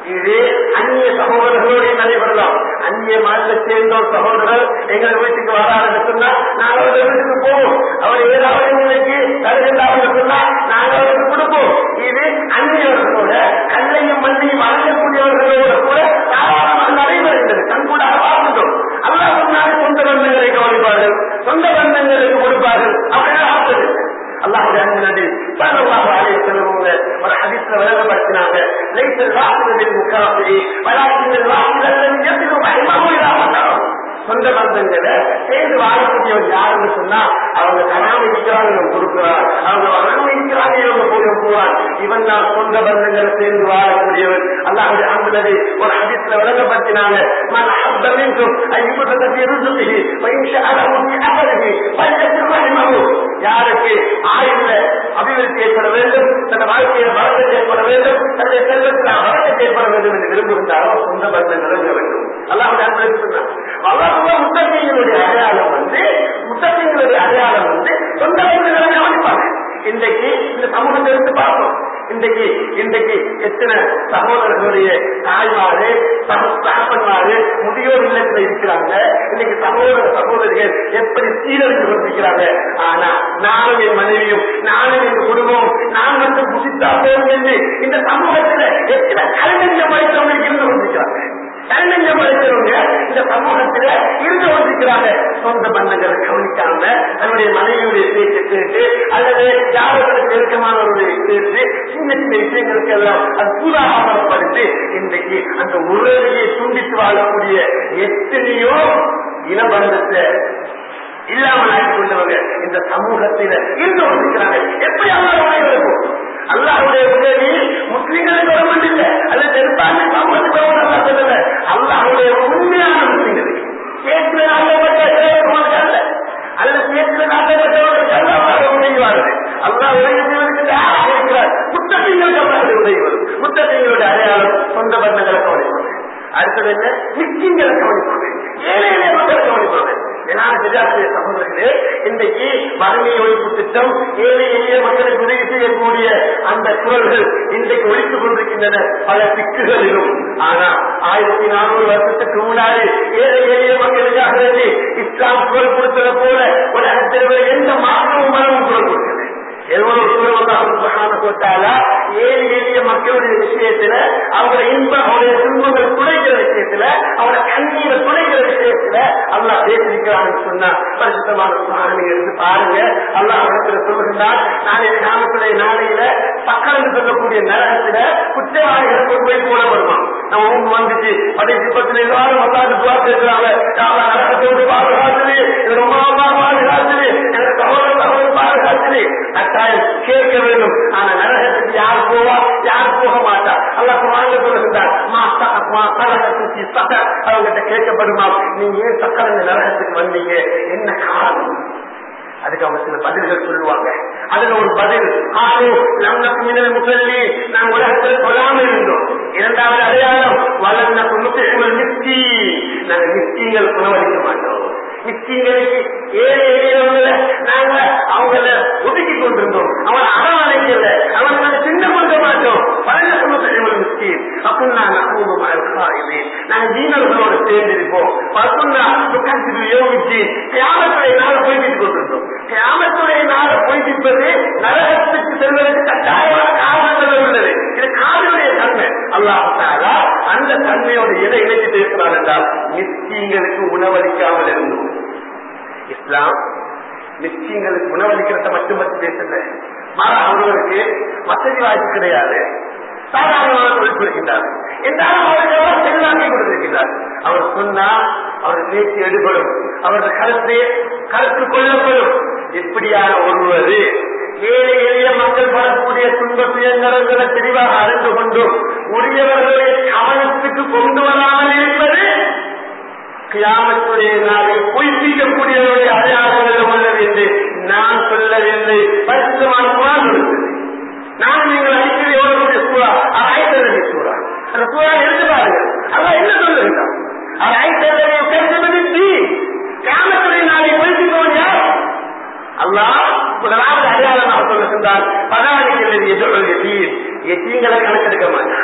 இது அந்நிய சகோதரர்களோடு நடைபெறலாம் அந்நிய மதத்தை சேர்ந்த ஒரு சகோதரர் எங்கள் வீட்டுக்கு வராருன்னு சொன்னா நாங்க அவருடைய வீட்டுக்கு போவோம் அவர் ஏதாவது எங்களுக்கு தருகின்றார்கள் சொன்னா நாங்க அவருக்கு கொடுப்போம் இது அந்நியவர்களோட கல்லையும் மண்ணையும் வழங்கக்கூடியவர்களோட கூட தாராளமாக நடைபெறுகிறது கண் கூட பார்க்கின்றோம் அல்லாஹ் சொன்னாலும் சொந்த பந்தங்களை கவனிப்பார்கள் சொந்த பந்தங்களுக்கு கொடுப்பார்கள் அப்படின்னா ஆசை அல்லாஹுடைய அன்பு சல்லல்லாஹு அலைஹி வஸல்லம் ஒரு ஹதீஸ்ல விளங்கப்படுத்தினாங்க லைஸ الواحد بالمكافئ ولكن الواحد الذي يصل رحمه الى مكانه சொந்த பந்தங்களை சேர்ந்து வாழக்கூடியவன் யாருன்னு சொன்னா அவங்க கனாம இருக்கிறாங்க இவன் கொடுக்கிறார் அவங்க வளர்ந்து இருக்கிறாங்க இவங்க போய் போவார் இவன் தான் சொந்த பந்தங்களை சேர்ந்து வாழக்கூடியவன் அல்லாஹுடைய அன்புலது ஒரு ஹதீஸ்ல விளங்கப்படுத்தினாங்க من أحب منكم أن يبسط في رزقه وينشأ له في أثره فليكن رحمه யாருக்கு ஆயுள்ல அபிவிருத்தி ஏற்பட வேண்டும் தன் வாழ்க்கையில் வளர்ச்சி ஏற்பட வேண்டும் தன்னுடைய செல்வத்தில் வளர்ச்சி ஏற்பட வேண்டும் என்று விரும்புகின்றாரோ சொந்த பந்தம் நிறுவ வேண்டும் அல்லாஹ் சொன்னார் வளர்ந்த முத்தகைகளுடைய அடையாளம் வந்து முத்தகைகளுடைய அடையாளம் வந்து சொந்த பந்தங்களை கவனிப்பாங்க இன்றைக்கு இந்த சமூகத்தை எடுத்து பார்ப்போம் இன்றைக்கு இன்றைக்கு எத்தனை சகோதரர்களுடைய தாய்மாரு தகப்பன்மாரு முதியோர் இல்லத்தில் இருக்கிறாங்க இன்னைக்கு சகோதர சகோதரிகள் எப்படி சீரழிந்து கொண்டிருக்கிறாங்க ஆனா நானும் என் மனைவியும் நானும் என் குடும்பம் நான் மட்டும் புசித்தா போகும் என்று இந்த சமூகத்துல எத்தனை கலைஞர் படித்தவங்க இருந்து கொண்டிருக்கிறாங்க கலைஞர் படித்தவங்க இந்த சமூகத்துல இருந்து கொண்டிருக்கிறாங்க சொந்த பந்தங்களை கவனிக்காம தன்னுடைய மனைவியுடைய பேச்சை கேட்டு அல்லது யாரோட நெருக்கமானவருடைய கேட்டு சின்ன சின்ன விஷயங்களுக்கு எல்லாம் அது சூதாகப்படுத்தி இன்றைக்கு அந்த உறவையை துண்டித்து வாழக்கூடிய எத்தனையோ இனபந்தத்தை இல்லாமல் ஆக்கி கொண்டவங்க இந்த சமூகத்தில இருந்து கொண்டிருக்கிறாங்க எப்படி அல்லாஹ் இருக்கும் அல்லாஹுடைய உதவி முஸ்லிம்களுக்கு கவர்மெண்ட் இல்ல அல்லது பெரும்பான்மை சமூகத்துக்கு கவர்மெண்ட் சொல்லல அல்லாஹுடைய உண்மையான முஸ்லிம்களுக்கு கேட்கிற நாட்டப்பட்ட அல்ல அல்லது கேட்கிற நாட்டப்பட்டவர்களுக்கு அல்லாஹ் உதவிவார்கள் அல்லாஹ் உதவி செய்வதற்கு யார் இருக்கிறார் முத்தகைங்களுக்கு அல்லாஹ் உதவி வரும் முத்தகைங்களுடைய அடையாளம் சொந்த பந்தங்களை கவனிப்பது அடுத்தது என்ன மிச்சிங்களை கவனிப்பது ஏழை ஏழை மக்களை கவனிப்பது சகோதரர்களே இன்றைக்கு வறுமை ஒழிப்பு திட்டம் ஏழை எளிய மக்களுக்கு உதவி செய்யக்கூடிய அந்த குரல்கள் இன்றைக்கு ஒழித்துக் கொண்டிருக்கின்றன பல சிக்குகளிலும் ஆனா ஆயிரத்தி நானூறு வருஷத்துக்கு முன்னாடி ஏழை எளிய மக்களுக்காக வேண்டி இஸ்லாம் குரல் கொடுத்தது போல உலகத்தில் எந்த மாற்றமும் மனமும் குரல் கொடுக்கிறது எவ்வளவு தூரம் ஏழை எளிய மக்களுடைய விஷயத்துல அவங்களை இன்பம் அவருடைய துன்பங்கள் துடைக்கிற விஷயத்துல அவருடைய கண்ணீரை துடைக்கிற விஷயத்துல அல்லா பேசிருக்கிறான்னு சொன்னா பரிசுத்தமான சுவாமி எடுத்து பாருங்க அல்லா இடத்துல சொல்லுகின்றார் நாளை கிராமத்துடைய நாளையில பக்கம் சொல்லக்கூடிய நரகத்துல குற்றவாளிகளை கொண்டு போய் போட வருவான் நம்ம ஊங்க வந்துச்சு படைசி பத்துல எல்லாரும் மத்தாண்டு துவா பேசுறாங்க நரகத்தை விட்டு பாதுகாத்துது இது ரொம்ப பாதுகாத்துது எனக்கு சகோதர சகோதரர் பாதுகாத்துது கட்டாயம் கேட்க வேண்டும் ஆனா நரகத்துக்கு யார் போவா யார் போக மாட்டா அல்ல குரான் சொல்லுகின்றார் அவங்ககிட்ட கேட்கப்படுமா நீங்க ஏன் சக்கர இந்த நரகத்துக்கு வந்தீங்க என்ன காரணம் அதுக்கு அவங்க சில பதில்கள் சொல்லுவாங்க அதுல ஒரு பதில் ஆரோ நம்ம மின்னல் முசல்லி நாம் உலகத்தில் சொல்லாம இருந்தோம் இரண்டாவது அடையாளம் வளர்ந்த முஸ்லிம்கள் மிஸ்கி நாங்க மிஸ்கிங்கள் உணவளிக்க மாட்டோம் மிஸ்கிங்களுக்கு ஏழை எளியவங்கள நாங்க அவங்கள ஒதுக்கி கொண்டிருந்தோம் அவன் அரவணைக்கல அவங்களை சின்ன கொடுக்க மாட்டோம் வளர்ந்த முஸ்லிம்கள் மிஸ்கி அப்படின்னா நம்புவோம் நாங்க ஜீனர்களோடு சேர்ந்திருப்போம் பசுன்னா துக்கத்தில் யோகிச்சு தியாகத்துடைய நாள் போய்விட்டு கொண்டிருந்தோம் தியாகத்துடைய நாள் போய்விப்பது நரகத்துக்கு செல்வதற்கு கட்டாயமான காரணங்கள் உள்ளது இது காதலுடைய தன்மை அல்லாஹாலா அந்த தன்மையோட எதை இணைத்து பேசுகிறார் என்றால் மிஸ்கீங்களுக்கு உணவளிக்காமல் இருந்தோம் இஸ்லாம் மிஸ்கீங்களுக்கு உணவளிக்கிறத மட்டும் பற்றி பேசல மாறா அவர்களுக்கு வசதி வாய்ப்பு கிடையாது சாதாரணமாக தொழில் புரிகின்றார் என்றாலும் அவர்கள் செல்வாக்கை கொடுத்திருக்கிறார் அவர் சொன்னா அவர் பேச்சு எடுபடும் அவரது கருத்தை கருத்து கொள்ளப்படும் இப்படியான ஒருவர் ஏழை எளிய மக்கள் வரக்கூடிய துன்ப சுயநலங்களை தெளிவாக அறிந்து கொண்டும் உரியவர்களை கவனத்துக்கு கொண்டு வராமல் இருப்பது கியாமத்துடைய நாளில் பொய்ப்பிக்கக்கூடியவருடைய அடையாளங்கள் உள்ளது என்று நான் சொல்லவில்லை பரிசுத்தமான குரான் இருக்கிறது நான் நீங்கள் அடிக்கடி ஓடக்கூடிய சூறா அது ஐத்தரவி சூறா அந்த சூறா எடுத்து பாருங்க அதான் என்ன சொல்லுகிறான் அது ஐத்தரவை பேசுவது தீ கியாமத்துடைய நாளை பொய்ப்பிக்கவன் யார் அல்லாஹ் முதலாவது அடையாளமாக சொல்லுகின்றார் பதாரிக்கிறது எதிர்கொள்க தீர் எத்தீங்களை கணக்கெடுக்க மாட்டான்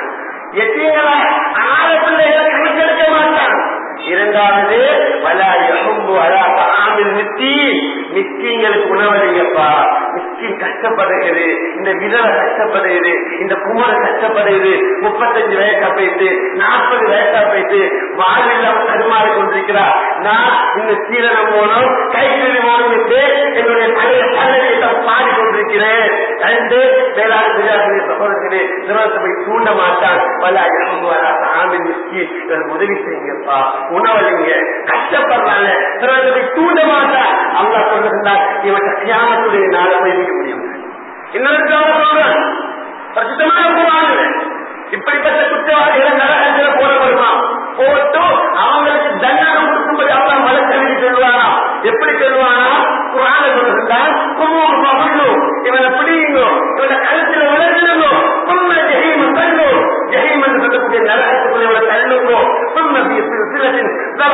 எத்தீங்களா ஆறு பிள்ளைகளை கணக்கெடுக்க மாட்டான் இரண்டாவது வலா யஹும்பு அலா தஆமில் மிஸ்கீன் மிஸ்கீன்களுக்கு உணவளிங்கப்பா மிஸ்கீன் கஷ்டப்படுகிறது இந்த விதவை கஷ்டப்படுகிறது இந்த குமர கஷ்டப்படுகிறது முப்பத்தஞ்சு வயசா போயிட்டு நாற்பது வயசா போயிட்டு வாழ்வில் தருமாறி கொண்டிருக்கிறார் நான் இந்த சீரணம் மூலம் கைத்தறி மூலம் விட்டு என்னுடைய பழைய பதவியை பாடி கொண்டிருக்கிறேன் ரெண்டு வேளாண் பெரியார்களே சகோதரர்களே நிறுவனத்தை தூண்ட மாட்டான் வலா யஹும்பு அலா தஆமில் மிஸ்கீன் எனக்கு உதவி செய்யுங்கப்பா உணவளிங்க கஷ்டப்படுறாங்க சிலருக்கு தூண்ட மாட்டார் அல்லா சொல்லிருந்தார் இவற்றை தியானத்துடைய நாளை போய் வைக்க முடியும் இன்னொரு சொல்றேன் பிரசித்தமான குரான் இப்படிப்பட்ட குற்றவாளிகளை நரகத்தில் போடப்படுமா போட்டு அவங்களுக்கு தண்டனை கொடுக்கும்படி அவன் வழக்கறிஞி சொல்லுவானா எப்படி சொல்லுவானா குரான சொல்லுகிறான் குமூர் மகளு இவனை பிடியுங்கோ இவனை கழுத்துல விளைஞ்சிருங்கோ சும்ம ஜெஹீம் தள்ளு ஜெஹீம் என்று சொல்லக்கூடிய நரகத்துக்குள்ள இவனை தள்ளுங்கோ சும்ம சிலத்தின்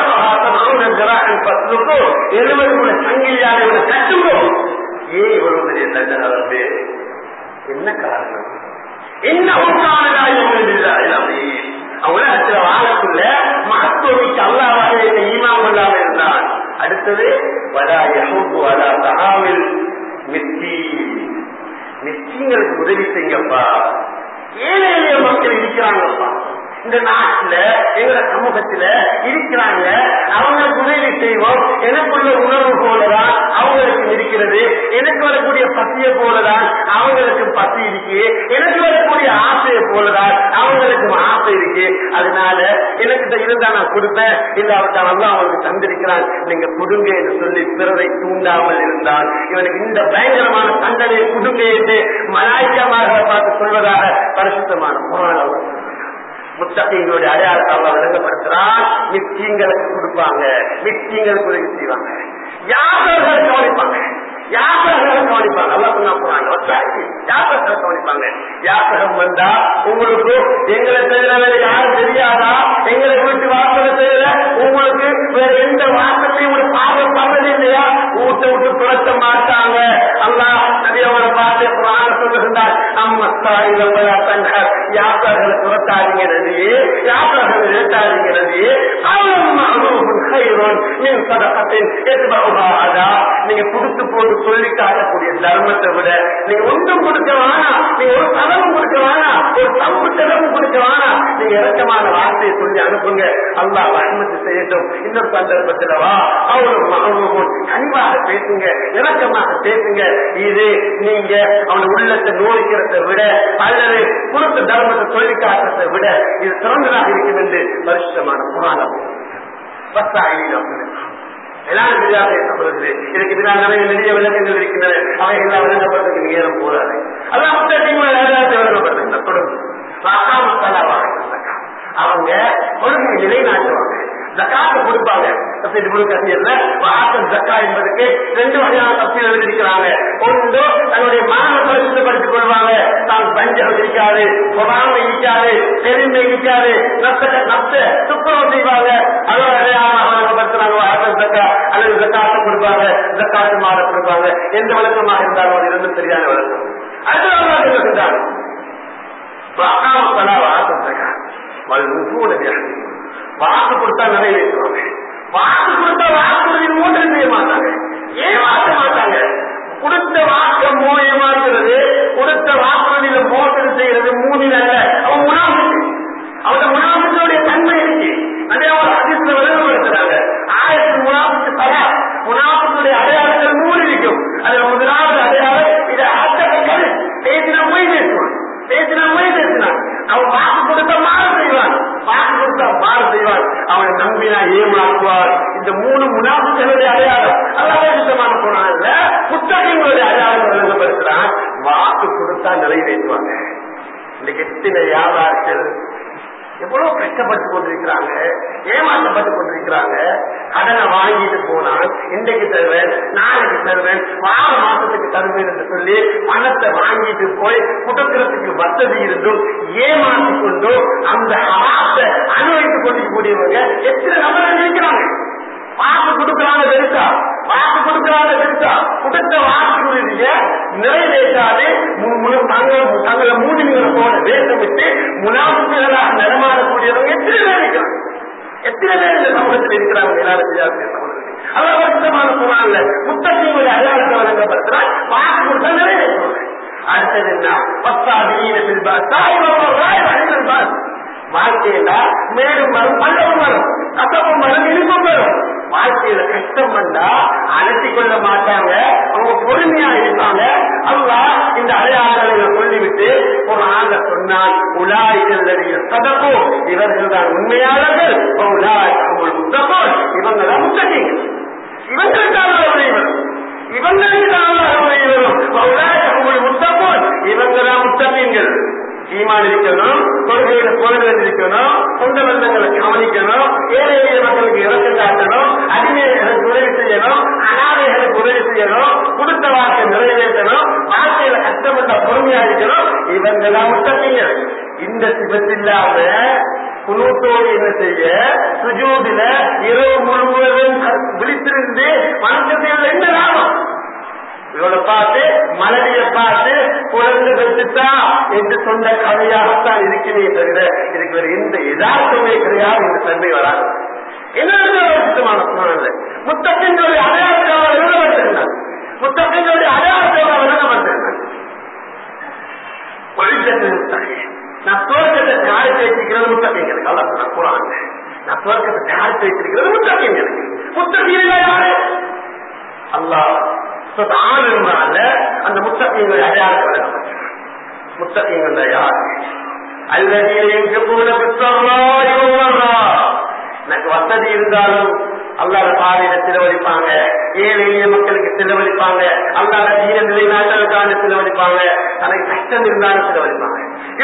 எழுபது கூட சங்கிலியாக இவனை கட்டுங்கோ ஏன் இவ்வளவு பெரிய தண்டனை வந்து என்ன காரணம் என்ன உலகத்துல வாழக்குள்ள மகத்துவமிக்கு அல்லாவாக என்ன ஈமாம் கொள்ளாம இருந்தான் அடுத்தது வலா யஹூபு வலா தஹாவில் மிஸ்கி மிஸ்கிங்களுக்கு உதவி செய்யுங்கப்பா ஏழை எளிய மக்கள் இருக்கிறாங்கப்பா இந்த நாட்டுல எங்க சமூகத்துல இருக்கிறாங்க அவங்களுக்கு உதவி செய்வோம் எனக்குள்ள உணர்வு போலதான் அவங்களுக்கு இருக்கிறது எனக்கு வரக்கூடிய பசியை போலதான் அவங்களுக்கு பசி இருக்கு எனக்கு வரக்கூடிய ஆசையை போலதான் அவங்களுக்கு ஆசை இருக்கு அதனால எனக்கு இருந்தா நான் கொடுப்பேன் இல்ல அவர்தான் நல்லா அவங்களுக்கு தந்திருக்கிறான் நீங்க கொடுங்க என்று சொல்லி பிறரை தூண்டாமல் இருந்தால் இவனுக்கு இந்த பயங்கரமான தண்டனையை கொடுங்க என்று மலாய்க்கமாக பார்த்து சொல்வதாக பரிசுத்தமான புராணம் முத்தகைகளுடைய அடையாளத்தை அல்ல விளங்கப்படுத்துறான் மிஸ்கீங்களுக்கு கொடுப்பாங்க மிஸ்கீங்களுக்கு உதவி செய்வாங்க யாசர்கள் கவனிப்பாங்க யாசகர்களை கவனிப்பாங்க நல்லா சொன்னா போறாங்க யாசகர்களை கவனிப்பாங்க யாசகம் வந்தா உங்களுக்கு எங்களை தவிர வேற யாரும் தெரியாதா எங்களை வீட்டு வாசலை தவிர உங்களுக்கு வேற எந்த வாசத்தையும் ஒரு பார்வை பண்ணது இல்லையா ஊட்ட விட்டு துரத்த மாட்டாங்க அல்லா நபியோட பார்த்து புராண சொல்லுகின்றார் அம்மஸ்தாயில தங்கள் யாத்திரைகளை துரத்தாதீங்கிறது யாத்திரைகளை நிறுத்தாதீங்கிறது நீங்க கொடுத்து போட்டு சொல்லி காட்டக்கூடிய தர்மத்தை விட நீங்க ஒன்றும் கொடுக்க வேணாம் நீங்க ஒரு சதமும் கொடுக்க வேணாம் ஒரு தப்பு செலவும் கொடுக்க வேணாம் நீங்க இறக்கமான வார்த்தையை சொல்லி அனுப்புங்க அல்லா வன்மத்து செய்யட்டும் இன்னொரு சந்தர்ப்பத்தில் வா அவனும் மகனும் கனிவாக பேசுங்க இறக்கமாக பேசுங்க இது நீங்க அவன் உள்ளத்தை நோய்க்கிறதை விட அல்லது கொடுத்த தர்மத்தை சொல்லி காட்டுறதை விட இது சிறந்ததாக இருக்கும் என்று பரிசுத்தமான புராணம் பத்தாயிரம் எல்லாம் தெரியாத சம்பளத்தில் இதுக்கு எதிராக நிறைய நிறைய விளக்கங்கள் இருக்கின்றன அவை எல்லாம் விளங்கப்படுறதுக்கு நேரம் போறாது அதான் முத்தகையும் விளங்கப்படுத்துங்க தொடர்ந்து அவங்க கொள்கை நிலைநாட்டுவாங்க ஜக்காத்து கொடுப்பாங்க தப்சீல் முழு கசியல்ல வாசல் ஜக்கா என்பதற்கு ரெண்டு வகையான தப்சீல் எழுதியிருக்கிறாங்க ஒன்று தன்னுடைய மாணவ பரிசுத்தப்படுத்திக் கொள்வாங்க தான் பஞ்சம் இருக்காது பொறாமை இருக்காது பெருமை இருக்காது நஷ்ட நஷ்ட துப்புரவு செய்வாங்க அதோட வழங்கப்படுத்துறாங்க வாசல் ஜக்கா அல்லது ஜக்காத்து கொடுப்பாங்க ஜக்காத்து மாற கொடுப்பாங்க எந்த விளக்கமாக இருந்தாலும் அது இரண்டும் சரியான விளக்கம் அடுத்ததாக சொல்லுகின்றாங்க வாசல் ஜக்கா வாக்கு கொடுத்தா நிறைவேற்றுவாங்க வாக்கு கொடுத்தா வாக்குறுதி மூன்று செய்ய மாட்டாங்க ஏன் மாற்ற மாட்டாங்க கொடுத்த வாக்க மோயமாக்குறது கொடுத்த வாக்குறுதியில மோசடி செய்யறது மூணில் அல்ல அவன் உணவுக்கு அவன் உணவுடைய தன்மை இருக்கு அதே ஒரு அதிர்ஷ்ட விளங்கப்படுத்துறாங்க ஆயிரத்தி முனாவுக்கு பல முனாவுடைய அடையாளங்கள் மூணு இருக்கும் அதுல முதலாவது அடையாளம் இதை ஆட்டப்பட்டது பேசினா மொழி பேசுவான் பேசினா மொழி பேசினான் அவன் வாக்கு கொடுத்த மாறு செய்வான் வாக்கு கொடுத்தா மாறு செய்வான் அவனை நம்பினா ஏமாற்றுவார் இந்த மூணு முனாஃபிகளுடைய அடையாளம் அல்லாத சுத்தமான போனால புத்தகங்களுடைய அடையாளம் விளங்கப்படுத்துறான் வாக்கு கொடுத்தா நிறைவேற்றுவாங்க இந்த எத்தனை வியாபாரிகள் எவ்வளவு கஷ்டப்பட்டு கொண்டிருக்கிறாங்க ஏமாற்றப்பட்டு கொண்டிருக்கிறாங்க கடனை வாங்கிட்டு போனால் இன்றைக்கு தருவேன் நாளைக்கு தருவேன் வார மாசத்துக்கு தருவேன் என்று சொல்லி பணத்தை வாங்கிட்டு போய் குடுக்கிறதுக்கு வசதி இருந்தும் ஏமாற்றி கொண்டு அந்த ஆசை அனுபவித்துக் கொண்டிருக்கக்கூடியவங்க எத்தனை நபர்கள் இருக்கிறாங்க வாக்கு கொடுக்கிறாங்க பெருசா வாக்கு கொடுக்க கொடுக்காத விட்டா கொடுத்த வாக்குறுதிய நிறைவேற்றாது மு- மு- தங்கள் தங்களை மூலிகளை போல வேஷமிட்டு முனாஃபிகளாக நடமாடக்கூடியவங்க எத்தனை பேர் இருக்கிறாங்க எத்தனை பேர் இந்த சமூகத்தில் இருக்கிறாங்க எல்லாரும் செய்யாத அதான் வருத்தமான குரான்ல முத்தகையுடைய அடையாளத்தை வழங்கப்படுத்தினால் வாக்கு கொடுத்தா நிறைவேற்றுவாங்க அடுத்தது என்ன பத்தாதீன பில்பாஸ் தாய் பாஸ் வாழ்க்கையில மேலும் வரும் பள்ளமும் வரும் கசப்பும் வரும் இனிப்பும் வரும் வாழ்க்கையில கஷ்டம் வந்தா அலட்டி கொள்ள மாட்டாங்க அவங்க பொறுமையா இருப்பாங்க அல்லா இந்த அடையாளங்களை சொல்லிவிட்டு ஒரு ஆண்ட சொன்னால் உலாய்கள் சதப்போ இவர்கள் தான் உண்மையாளர்கள் உலாய் அவங்கள் முத்தப்போ இவங்க தான் முத்தகிங்க இவங்களுக்கான உடையவர் இவங்களுக்கான உடையவரும் உலாய் அவங்கள் முத்தப்போ இவங்க தான் முத்தகீங்கள் ஈமான் இருக்கணும் கொள்கையில பொருள்கள் இருக்கணும் சொந்த பந்தங்களை கவனிக்கணும் ஏழை எளிய மக்களுக்கு இறக்க காட்டணும் அடிமைகளுக்கு உதவி செய்யணும் அனாதைகளுக்கு உதவி செய்யணும் கொடுத்த வார்த்தை நிறைவேற்றணும் வாழ்க்கையில கஷ்டப்பட்ட பொறுமையா இருக்கணும் இவங்க தான் முத்தப்பீங்க இந்த சிபத்தில்லாம குழுத்தோடு என்ன செய்ய சுஜூதில இரவு முழுவதும் விழித்திருந்து வணக்கத்தில் என்ன லாபம் இவளை பார்த்து மனைவியை பார்த்து குழந்தை பெற்றுட்டா என்று சொன்ன கதையாகத்தான் இருக்கிறே தவிர இதுக்கு வேற எந்த யதார்த்தமே கிடையாது இந்த தன்மை வராது என்ன சூழ்நிலை முத்தத்தினுடைய அடையாளத்தோட விளக்கப்பட்டிருந்தார் முத்தத்தினுடைய அடையாளத்தோட விளக்கப்பட்டிருந்தார் ஒழித்தத்தின் முத்தகை நான் துவக்கத்தை தயாரித்து வச்சிருக்கிறது முத்தகைங்களுக்கு அவ்வளவு நான் குரான் நான் துவக்கத்தை தயாரித்து வச்சிருக்கிறது முத்தகைங்களுக்கு முத்தகையில யாரு அல்லாஹ் ஆளுநரால அந்த முத்தகைங்களை அடையாளத்தை முத்தகைங்கள் யார் அல்லது எங்க போல எனக்கு வசதி இருந்தாலும் அல்லாத பாதையில செலவழிப்பாங்க ஏழை எளிய மக்களுக்கு செலவழிப்பாங்க அல்லாத தீர நிலைநாட்டலுக்கான செலவழிப்பாங்க தனக்கு கஷ்டம் இருந்தாலும் செலவழிப்பாங்க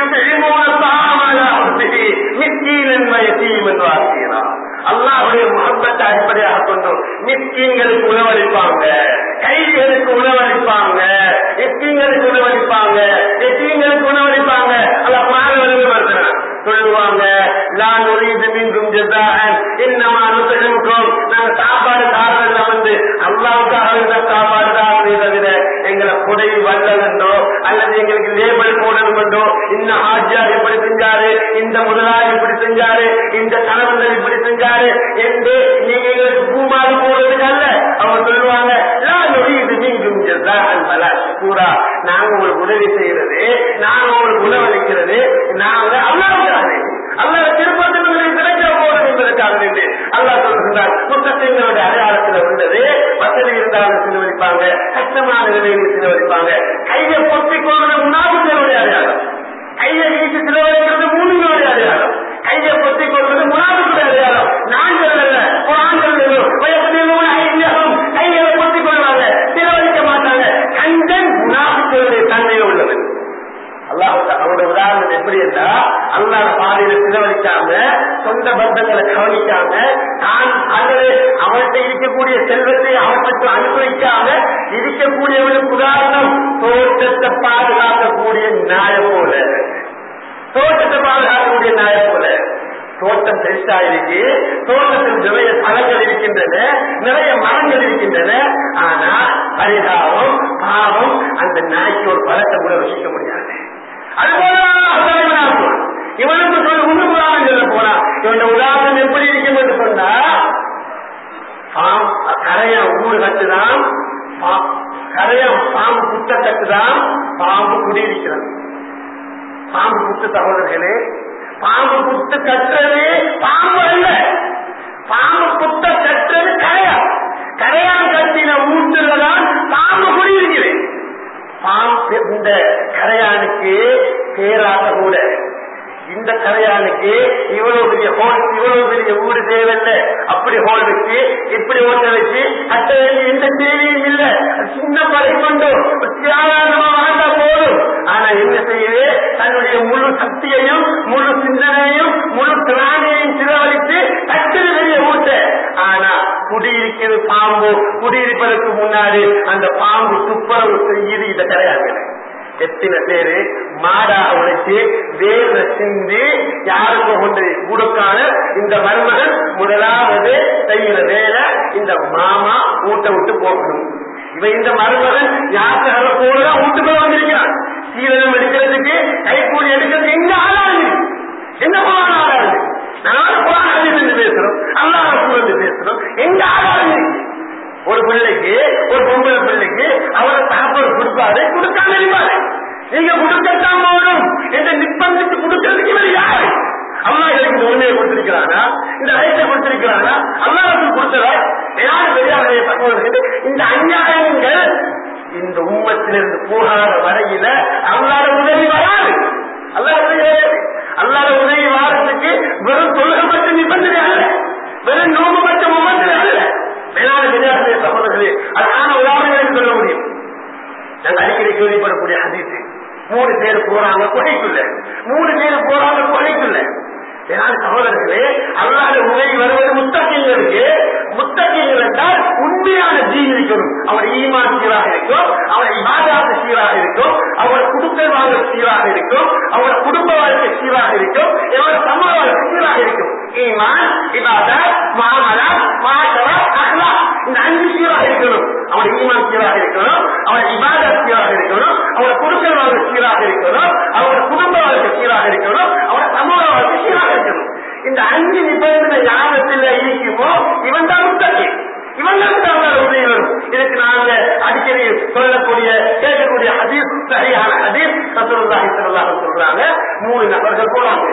அல்லாஹுடைய முகப்பத்தை அடிப்படையாக கொண்டு மிஸ்கீன்களுக்கு உணவளிப்பாங்க கைதிகளுக்கு உணவளிப்பாங்க எத்தீங்களுக்கு உணவளிப்பாங்க எத்தீங்களுக்கு உணவளிப்பாங்க அல்ல பாடவர்கள் வருகிறான் சொல்லுவாங்க நான் உரியது மீண்டும் என்னமா அனுசரிக்கும் நாங்க சாப்பாடு தாரதில்ல வந்து அல்லாவுக்காக சாப்பாடு தாரதே தவிர எங்களை புடை வல்லதோ அல்லது எங்களுக்கு லேபிள் போடணும் என்றோ இந்த ஆஜியார் இப்படி செஞ்சாரு இந்த முதலாளி இப்படி செஞ்சாரு இந்த கணவன் இப்படி செஞ்சாரு என்று நீங்க எங்களுக்கு பூமாரி போடுறதுக்கு அல்ல அவங்க சொல்லுவாங்க நான் உரியது மீண்டும் பூரா நாங்க உங்களுக்கு உதவி செய்யறது நாங்க உங்களுக்கு உணவளிக்கிறது நாங்க அல்லாவுக்காக அல்லாத திருப்பத்தினுடைய கிடைக்க போதும் என்பதற்காக வேண்டி அல்லா சொல்லுகிறார் புத்தகங்களுடைய அடையாளத்தில் உள்ளது வசதி இருந்தாலும் செலவழிப்பாங்க கஷ்டமான நிலையில் செலவழிப்பாங்க கையை பொத்திக் கொள்வது முன்னாவுடைய அடையாளம் கையை வீசி செலவழிக்கிறது மூணுங்களுடைய அடையாளம் கையை பொத்திக் கொள்வது முன்னாவுடைய அடையாளம் நாங்கள் அல்ல குரான்கள் வயசு ஐந்தியகம் கைகளை பொத்திக் கொள்வாங்க செலவழிக்க மாட்டாங்க கஞ்சன் முன்னாவுடைய தன்மையில் உள்ளது அல்லாஹ் அவருடைய உதாரணம் எப்படி என்றா அல்லாத பாதையில செலவழிக்காம சொந்த பந்தங்களை கவனிக்காம தான் அல்லது அவர்கிட்ட இருக்கக்கூடிய செல்வத்தை அவர்களுக்கு அனுபவிக்காம இருக்கக்கூடியவனுக்கு உதாரணம் தோட்டத்தை பாதுகாக்கக்கூடிய நாய போல தோட்டத்தை பாதுகாக்கக்கூடிய நாய போல தோட்டம் பெருசா இருக்கு தோட்டத்தில் நிறைய பழங்கள் இருக்கின்றன நிறைய மரங்கள் இருக்கின்றன ஆனா பரிதாபம் பாவம் அந்த நாய்க்கு ஒரு பழத்தை கூட ருசிக்க முடியாது அதுபோல இவனுக்கு சொல்ல உங்க உதாரணம் சொல்ல போனா இவன் உதாரணம் எப்படி இருக்கும் என்று சொன்னா கரைய ஊடு கட்டுதான் கரைய பாம்பு புத்த கட்டுதான் பாம்பு குடியிருக்கிறது பாம்பு புத்து சகோதரர்களே பாம்பு புத்து கட்டுறது பாம்பு அல்ல பாம்பு புத்த கட்டுறது கரையா கரையான் கட்டின ஊட்டுலதான் பாம்பு குடியிருக்கிறேன் பாம்பு இந்த கரையானுக்கு பேராக கூட இந்த கரையானுக்கு இவ்வளவு பெரிய ஹோல் இவ்வளவு பெரிய ஊடு தேவையில்லை அப்படி ஹோல் வச்சு இப்படி ஓட்ட வச்சு கட்ட வேண்டிய எந்த தேவையும் இல்லை சின்ன படை கொண்டு தியாகமா வாழ்ந்தா போதும் ஆனா என்ன செய்யுது தன்னுடைய முழு சக்தியையும் முழு சிந்தனையும் முழு திராணியையும் செலவழித்து கட்டது பெரிய ஊட்ட ஆனா குடியிருக்கிறது பாம்பு குடியிருப்பதற்கு முன்னாடி அந்த பாம்பு துப்புரவு செய்யுது இந்த கிடையாது எத்தனை பேரு மாடாக உழைச்சு வேர்ல சிந்தி யாருக்கு கொண்டு கொடுக்கான இந்த மருமகன் முதலாவது செய்கிற வேலை இந்த மாமா வீட்டை விட்டு போகணும் இவன் இந்த மருமகன் யாத்திரை போலதான் வீட்டுக்குள்ள வந்திருக்கிறான் சீரகம் எடுக்கிறதுக்கு கைக்கூலி எடுக்கிறதுக்கு எங்க ஆளாது என்ன போன ஆளாது நான் புராணம் என்று பேசுறோம் அல்லாஹ் வந்து பேசுறோம் எங்க ஆளாது ஒரு பிள்ளைக்கு ஒரு பொம்பளை பிள்ளைக்கு அவரை சாப்பாடு கொடுப்பாரு கொடுக்காம இருப்பாரு நீங்க கொடுக்கத்தான் போகணும் என்று நிர்பந்தித்து கொடுக்கிறதுக்கு இவர் யாரு அல்லா எனக்கு இந்த உண்மையை கொடுத்திருக்கிறானா இந்த ரைட்டை கொடுத்திருக்கிறானா அல்லா கொடுத்ததா யார் பெரியாருடைய தகவல்கள் இந்த அநியாயங்கள் இந்த உம்மத்திலிருந்து போகாத வரையில அல்லாத உதவி வராது அல்லாத உதவி வராது அல்லாத உதவி வாரத்துக்கு வெறும் தொழுகை மட்டும் நிபந்தனை அல்ல வெறும் நோம்பு மட்டும் நிபந்தனை அல்ல மேலான பெரியாருடைய சகோதரர்களே அதான உதாரணங்களை சொல்ல முடியும் நாங்கள் அடிக்கடி கேள்விப்படக்கூடிய ஹதீஸ் மூணு பேர் போறாங்க கொலைக்குள்ள மூணு பேர் போறாங்க கொலைக்குள்ள ஏனால் சகோதரர்களே அல்லாத உதவி வருவது முத்தகைங்களுக்கு முத்தகைகள் என்றால் உண்மையான ஜீன் இருக்கணும் அவர் ஈமான் சீராக இருக்கும் அவர் இபாதாத்து சீராக இருக்கும் அவர் குடுக்கல் வாழ்க்கை சீராக இருக்கும் அவர் குடும்ப வாழ்க்கை சீராக இருக்கும் அவர் சமூக வாழ்க்கை சீராக இருக்கும் ஈமான் இபாதா மாமலா மாசவா அஹ்லா இந்த அஞ்சு சீராக இருக்கணும் அவர் ஈமான் சீராக இருக்கணும் அவர் இபாதா சீராக இருக்கணும் அவர் குடுக்கல் வாழ்க்கை சீராக இருக்கணும் அவர் குடும்ப வாழ்க்கை சீராக இருக்கணும் அவர் சமூக வாழ்க்கை சீராக இருக்கணும் இந்த அஞ்சு நிபந்தனை யாரத்தில் இருக்குமோ இவன் தான் முத்தகி இவன் தான் தமிழர் உதவி வரும் இதுக்கு நாங்க அடிக்கடி சொல்லக்கூடிய கேட்கக்கூடிய ஹதீஸ் சரியான ஹதீஸ் ரசூலுல்லாஹி ஸல்லல்லாஹு அலைஹி சொல்றாங்க மூணு நபர்கள் போறாங்க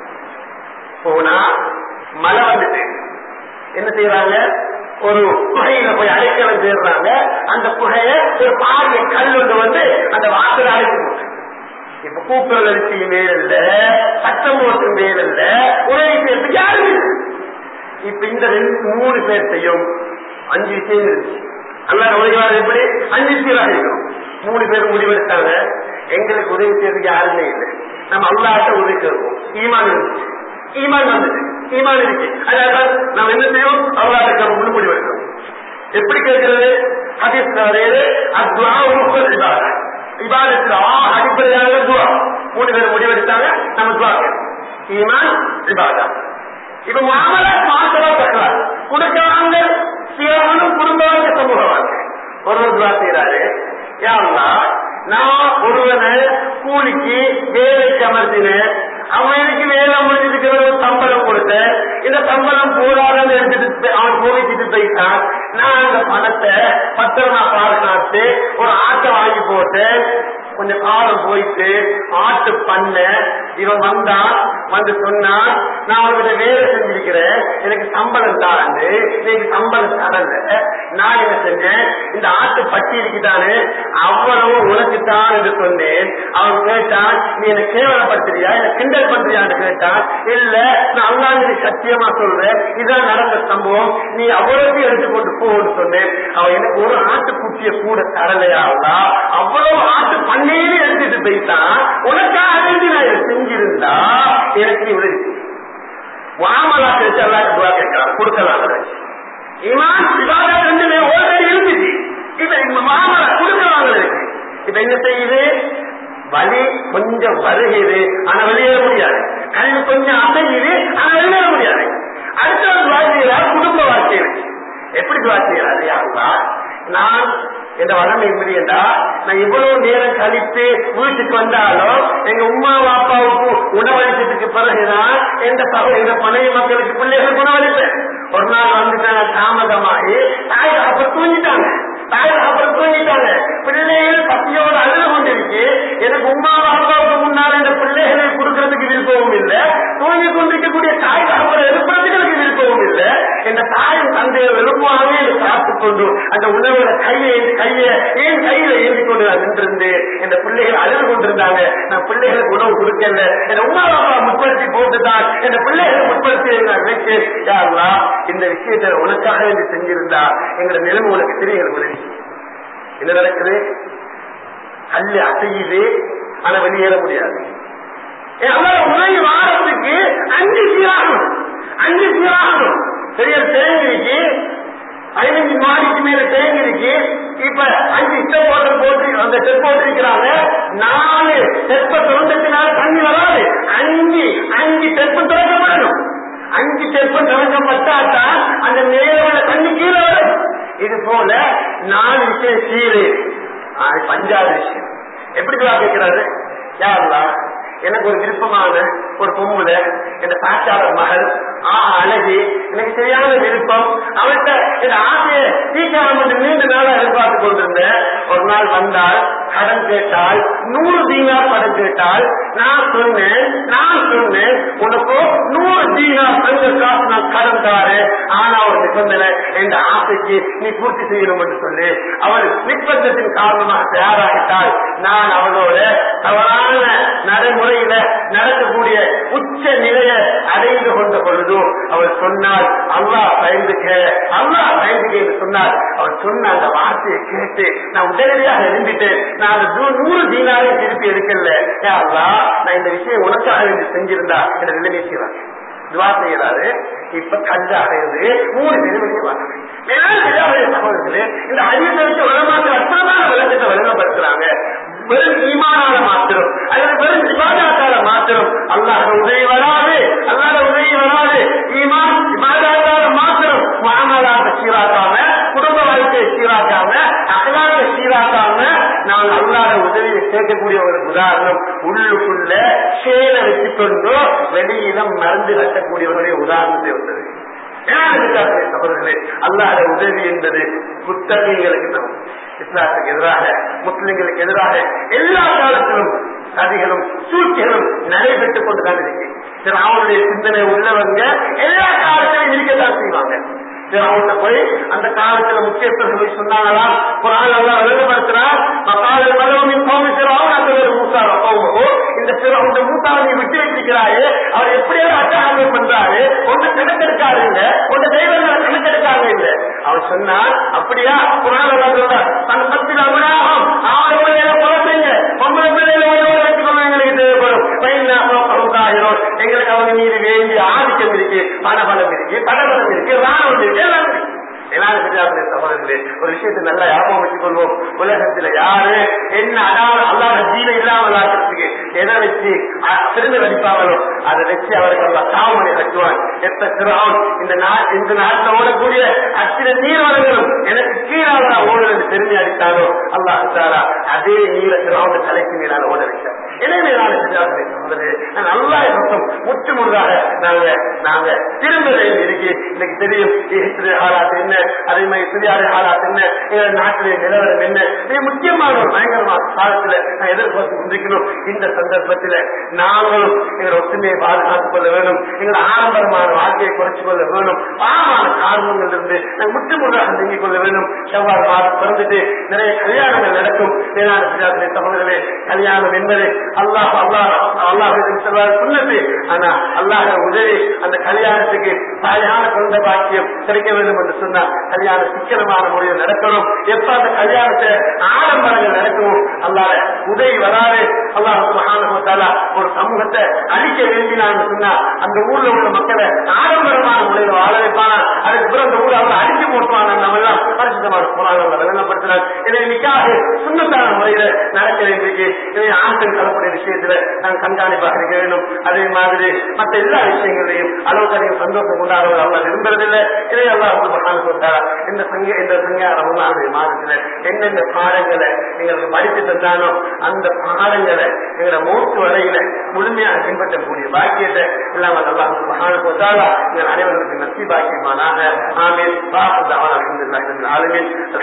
போனா மழை வந்துட்டு என்ன செய்யறாங்க ஒரு குகையில போய் அடைக்கலம் செய்யறாங்க அந்த குகைய ஒரு பாரிய கல் ஒன்று வந்து அந்த வாசல் அடைச்சு போட்டு இப்ப கூப்பிடுற அரிசி மேல இல்ல சட்டம் ஓட்டு மேல இல்ல உதவி செய்யறதுக்கு யாரும் இல்லை. இப்ப இந்த ரெண்டு மூணு பேர்த்தையும் அஞ்சு விஷயம் இருந்துச்சு அல்ல உதவியாளர் எப்படி அஞ்சு விஷயம் இருக்கும் மூணு பேர் முடிவெடுத்தாங்க எங்களுக்கு உதவி செய்யறதுக்கு யாருமே இல்லை நம்ம அல்லாட்ட உதவி செய்வோம் ஈமான் இருந்துச்சு ஈமான் வந்துச்சு ஈமான் இருக்கு அதனால நம்ம என்ன செய்வோம் அல்லாட்ட முழு முடிவெடுக்கணும் எப்படி கேட்கிறது ஹதீஸ் அத்வா உங்கள் இபாதத் இபாதத்தில் ஆ அடிப்படையாக துவா மூணு பேர் முடிவெடுத்தாங்க நம்ம துவா ஈமான் இபாதா இப்ப மாமல மாசமா பெற்றார் கொடுக்காங்க சீரகனும் குடும்ப வாழ்க்கை சமூக வாழ்க்கை ஒருவர் துவா செய்யறாரு யாருன்னா நான் ஒருவனை கூலிக்கு வேலைக்கு அமர்த்தினேன் அவன் எனக்கு வேலை முடிஞ்சதுக்கு ஒரு சம்பளம் கொடுத்தேன் இந்த சம்பளம் போதாதுன்னு எடுத்துட்டு அவன் கோவிச்சுட்டு போயிட்டான் நான் அந்த பணத்தை பத்திரமா பாதுகாத்து ஒரு ஆட்டை வாங்கி போட்டு கொஞ்சம் காலம் போயிட்டு ஆட்டு பண்ண இவன் வந்தான் வந்து சொன்னான் நான் அவன்கிட்ட வேலை செஞ்சிருக்கிறேன் எனக்கு சம்பளம் தாரண்டு எனக்கு சம்பளம் தரல நான் என்ன செஞ்சேன் இந்த ஆட்டு பட்டி இருக்குதானே அவ்வளவு உனக்கு தான் என்று சொன்னேன் அவன் கேட்டான் நீ என்ன கேவலப்படுத்துறியா என்ன கிண்டல் பண்றியான்னு கேட்டான் இல்ல நான் அல்லாங்க சத்தியமா சொல்றேன் இதான் நடந்த சம்பவம் நீ அவ்வளவு எடுத்துக்கொண்டு போன்னு சொன்னேன் அவன் எனக்கு ஒரு ஆட்டுக்குட்டிய கூட தரலையா அவ்வளவு ஆட்டு பண்ணையிலே எடுத்துட்டு போயிட்டான் உனக்காக வேண்டி நான் இதை செஞ்சிருந்தா எனக்கு நீ உதவி செய். வாமலா தெரிச்சு எல்லாம் துவா கேட்கிறான் கொடுக்கலாம் இமான் இவாதா ரெண்டுமே ஓல்ரெடி இருந்துச்சு இப்ப இந்த மாமலா கொடுக்கலாம் இருக்கு இப்ப என்ன செய்யுது வலி கொஞ்சம் வருகிறது ஆனா வெளியேற முடியாது கல்வி கொஞ்சம் அசையுது ஆனா வெளியேற முடியாது அடுத்த வாழ்க்கையில குடும்ப வாழ்க்கையில் எப்படி துவா செய்யறாரு யாருலா நான் என்ற வளமை எப்படி என்றா நான் இவ்வளவு நேரம் கழித்து வீட்டுக்கு வந்தாலும் எங்க உமா பாப்பாவுக்கு உணவளிச்சதுக்கு பிறகுதான் எந்த சக எங்க பழைய மக்களுக்கு பிள்ளைகள் உணவளிப்பேன் ஒரு நாள் வந்துட்டாங்க தாமதமாகி தாய் அப்ப தூங்கிட்டாங்க தாய் அப்புறம் தூங்கிட்டாங்க பிள்ளைகள் பத்தியோடு அழுது கொண்டிருக்கு எனக்கு உமா பாப்பாவுக்கு முன்னால் இந்த பிள்ளைகளை கொடுக்கறதுக்கு விருப்பமும் இல்லை தூங்கி கொண்டிருக்கக்கூடிய தாய் அப்புறம் எழுப்புறதுக்கு எனக்கு விருப்பமும் இல்லை இந்த தாயும் தந்தையை விரும்புவாங்க காத்துக் கொண்டு அந்த உணவுல கையை கையை ஏன் கையில ஏந்தி கொண்டு நான் நின்றிருந்து இந்த பிள்ளைகள் அழுது கொண்டிருந்தாங்க நான் பிள்ளைகளுக்கு உணவு கொடுக்கல என் உமா பாப்பா முற்படுத்தி போட்டுதான் இந்த பிள்ளைகளை முற்படுத்தி நான் நினைச்சேன் யாருலா இந்த விஷயத்தை உனக்காக வேண்டி செஞ்சிருந்தா எங்களோட நிலைமை உனக்கு தெரியும் உதவி என்ன நடக்குது கல்லு அசையுது ஆனா வெளியேற முடியாது உணவு வாரத்துக்கு அஞ்சு சீராகணும் அஞ்சு சீராகணும் பெரிய தேங்கிருக்கு பதினஞ்சு மாடிக்கு மேல தேங்கிருக்கு இப்ப அஞ்சு ஸ்டெப் போட்டு போட்டு அந்த ஸ்டெப் போட்டிருக்கிறாங்க நாலு ஸ்டெப்ப திறந்ததுனால தண்ணி வராது அஞ்சு அஞ்சு ஸ்டெப் திறக்கப்படணும் அஞ்சு ஸ்டெப் திறக்கப்பட்டாதான் அந்த மேல உள்ள தண்ணி கீழே வரும் இது போல நாலு விஷயம் சீரு ஆஹ் பஞ்சாவது விஷயம் எப்படி துவா கேட்கிறாரு யாருலா எனக்கு ஒரு விருப்பமான ஒரு பொம்புல என் சாட்சாளர் மகள் ஆ அழகு எனக்கு சரியான விருப்பம் அவன்கிட்ட என் ஆசையை சீக்கிரம் வந்து நீண்ட நாளா எதிர்பார்த்து கொண்டிருந்தேன் ஒரு நாள் வந்தால் கடன் கேட்டால் நூறு தீனார் கடன் கேட்டால் நான் சொன்னேன் நான் சொன்னேன் உனக்கு நூறு தீனார் தங்க காசு நான் கடன் தாரேன் ஆனா ஒரு நிபந்தனை என் ஆசைக்கு நீ பூர்த்தி செய்யணும் என்று சொல்லி அவள் நிர்பந்தத்தின் காரணமாக தயாராகிட்டால் நான் அவளோட தவறான நடைமுறையில நடக்கக்கூடிய உச்ச நிலையை அடைந்து கொண்ட பொழுதும் அவள் சொன்னால் அல்லாஹ் பயந்துக்க அல்லாஹ் பயந்துக்க என்று சொன்னார் அவள் சொன்ன அந்த வார்த்தையை கேட்டு நான் உடனடியாக எழுந்திட்டேன் நான் அந்த நூ- நூறு தீனாரை திருப்பி எடுக்கல ஏன் அல்லாஹ் நான் இந்த விஷயம் உனக்காக வேண்டி செஞ்சிருந்தா என்ற நிலைமை செய்வாங்க துவா செய்யறாரு இப்ப கஞ்சாகிறது மூணு பேர் வெளியே வராங்க மேலான பெரியார்களே, சகோதரர்களே, இந்த அறிவித்த வச்சு உலகமாக்க அற்புதமான விளக்கத்தை வழங்கப்படுத்துறாங்க வெறும் ஈமானால மாத்திரம் அல்லது வெறும் விவாதாத்தால மாத்திரம் அல்லாஹ் உதவி வராது அல்லாத உதவி வராது ஈமான் விவாதாத்தால மாத்திரம் மாமலாக சீராக்காம குடும்ப வாழ்க்கையை சீராக்காம அகலாக சீராக்காம நான் அல்லாத உதவியை கேட்கக்கூடிய ஒரு உதாரணம் உள்ளுக்குள்ள சேலை வச்சுக்கொண்டு வெளியில மருந்து கட்டக்கூடியவருடைய உதாரணத்தை வந்தது சகோதரர்களே அல்லாத உதவி என்பது புத்தகங்களுக்கு தான் இஸ்லாத்துக்கு எதிராக முஸ்லிம்களுக்கு எதிராக எல்லா காலத்திலும் சதிகளும் சூழ்ச்சிகளும் நடைபெற்றுக் கொண்டுதான் இருக்கு சரி அவனுடைய சிந்தனை உள்ளவங்க எல்லா காலத்திலும் இருக்கத்தான் செய்வாங்க அவன்கிட்ட போய் அந்த காலத்துல முக்கியத்துவம் போய் சொன்னாங்களா குரான் எல்லாம் விளங்கப்படுத்துறார் மக்கால மலவமின் கோமிக்கிறாவும் அந்த ஒரு மூசா ரப்பவோ இந்த பிற இந்த மூசாவை நீ விட்டு வச்சிருக்கிறாயே அவர் எப்படியாவது அட்டகாரம் பண்றாரு ஒன்று கணக்கெடுக்காருங்க ஒன்று தெய்வங்களை கணக்கெடுக்காங்க இல்ல அவர் சொன்னார் அப்படியா குரான் எல்லாம் சொல்றார் தன் பத்தில் அமனாகும் ஆறு பிள்ளைகளை குழந்தைங்க பொம்பளை பிள்ளைகளை ஒன்று வச்சுக்கொள்ள எங்களுக்கு தேவைப்படும் பையனா பகுதாயிரம் எங்களுக்கு அவங்க மீது வேண்டிய ஆதிக்கம் இருக்கு பணபலம் இருக்கு பணபலம் இருக்கு ராணுவம் இருக்கு எல்லாம் இருக்கு எல்லாரும் பெரியாருடைய சகோதரர்களே ஒரு விஷயத்தை நல்லா ஞாபகம் வச்சுக் கொள்வோம் உலகத்துல யாரு என்ன அதாவது அல்லாத ஜீவ இல்லாமல் ஆக்கிறதுக்கு எதை வச்சு சிறந்த நடிப்பாங்களோ அதை வச்சு அவருக்கு அல்ல காவலை கட்டுவான் எப்ப சிறான் இந்த நாட் இந்த நாட்டில் ஓடக்கூடிய அத்தனை நீர்வளங்களும் எனக்கு கீழாக ஓடுறது பெருமை அடித்தாலோ அல்லாஹ் தாரா அதே நீர சிறாவுடைய தலைக்கு மேலான ஓட வைத்தார் எனவே நான் பெரியாருடைய சகோதரே நான் நல்லா இருக்கும் முற்று முழுதாக நாங்க நாங்க திரும்ப வேண்டி இருக்கு இன்னைக்கு தெரியும் எகிப்திய ஆளாத்து என்ன அதே மாதிரி சிரியாடைய ஆளாத்து என்ன எங்க நாட்டிலே நிலவரம் என்ன இது முக்கியமான ஒரு பயங்கரமான காலத்துல நான் எதிர்பார்த்து கொண்டிருக்கிறோம் இந்த சந்தர்ப்பத்தில் நாங்களும் எங்களை ஒற்றுமையை பாதுகாத்துக் கொள்ள வேண்டும் எங்கள் ஆடம்பரமான வாழ்க்கையை குறைச்சு கொள்ள வேண்டும் பாவமான காரணங்கள் இருந்து நாங்கள் முற்று முழுதாக நீங்கிக் கொள்ள வேண்டும் செவ்வாய் மாதம் பிறந்துட்டு நிறைய கல்யாணங்கள் நடக்கும் மேலான சிரியாத்திரை சகோதரர்களே கல்யாணம் என்பது அல்லாஹ் அல்லாஹ் அல்லாஹ் செல்வார் சொன்னது ஆனா அல்லாஹ் உதவி அந்த கல்யாணத்துக்கு தாயான குழந்தை பாக்கியம் கிடைக்க வேண்டும் என்று சொன்னா கல்யாணம் சிக்கனமான முறையில் நடக்கணும் எப்ப அந்த கல்யாணத்தை ஆடம்பரங்கள் நடக்கும் அல்லாத உதவி வராது அல்லாஹ் மகானுவத்தாலா ஒரு சமூகத்தை அழிக்க விரும்பினான்னு சொன்னா அந்த ஊர்ல உள்ள மக்களை ஆடம்பரமான முறையில் வாழ வைப்பானா அதுக்கு பிறகு அந்த ஊரை அவங்க அடிச்சு போட்டுவாங்க நம்ம எல்லாம் பரிசுத்தமான போராட்டங்களை விளங்கப்படுத்தினார் இதை நிக்காக சுண்ணத்தான முறையில நடக்க வேண்டியிருக்கு இதை ஆண் பெண் கலப்புடைய விஷயத்துல நான் கண்காணிப்பாக இருக்க வேண்டும் அதே மாதிரி மற்ற எல்லா விஷயங்களையும் அளவுக்கு அதிகம் சந்தோஷம் கொண்டாடுவது அல்ல விரும்புறதில்லை இதை எல்லாம் மகானுவத்தாலா இந்த சங்க இந்த சங்க ரமலானுடைய மாதத்துல என்னென்ன பாடங்களை எங்களுக்கு படித்து தந்தானோ அந்த பாடங்களை எங்களோட மூச்சு வரையில முழுமையாக பின்பற்றக்கூடிய பாக்கியத்தை எல்லாம் நல்லா மகானுவத்தாலா எங்கள் அனைவருக்கும் நசி பாக்கியமானாக ஆமீன் பாப்பு தவறு ஆளுமே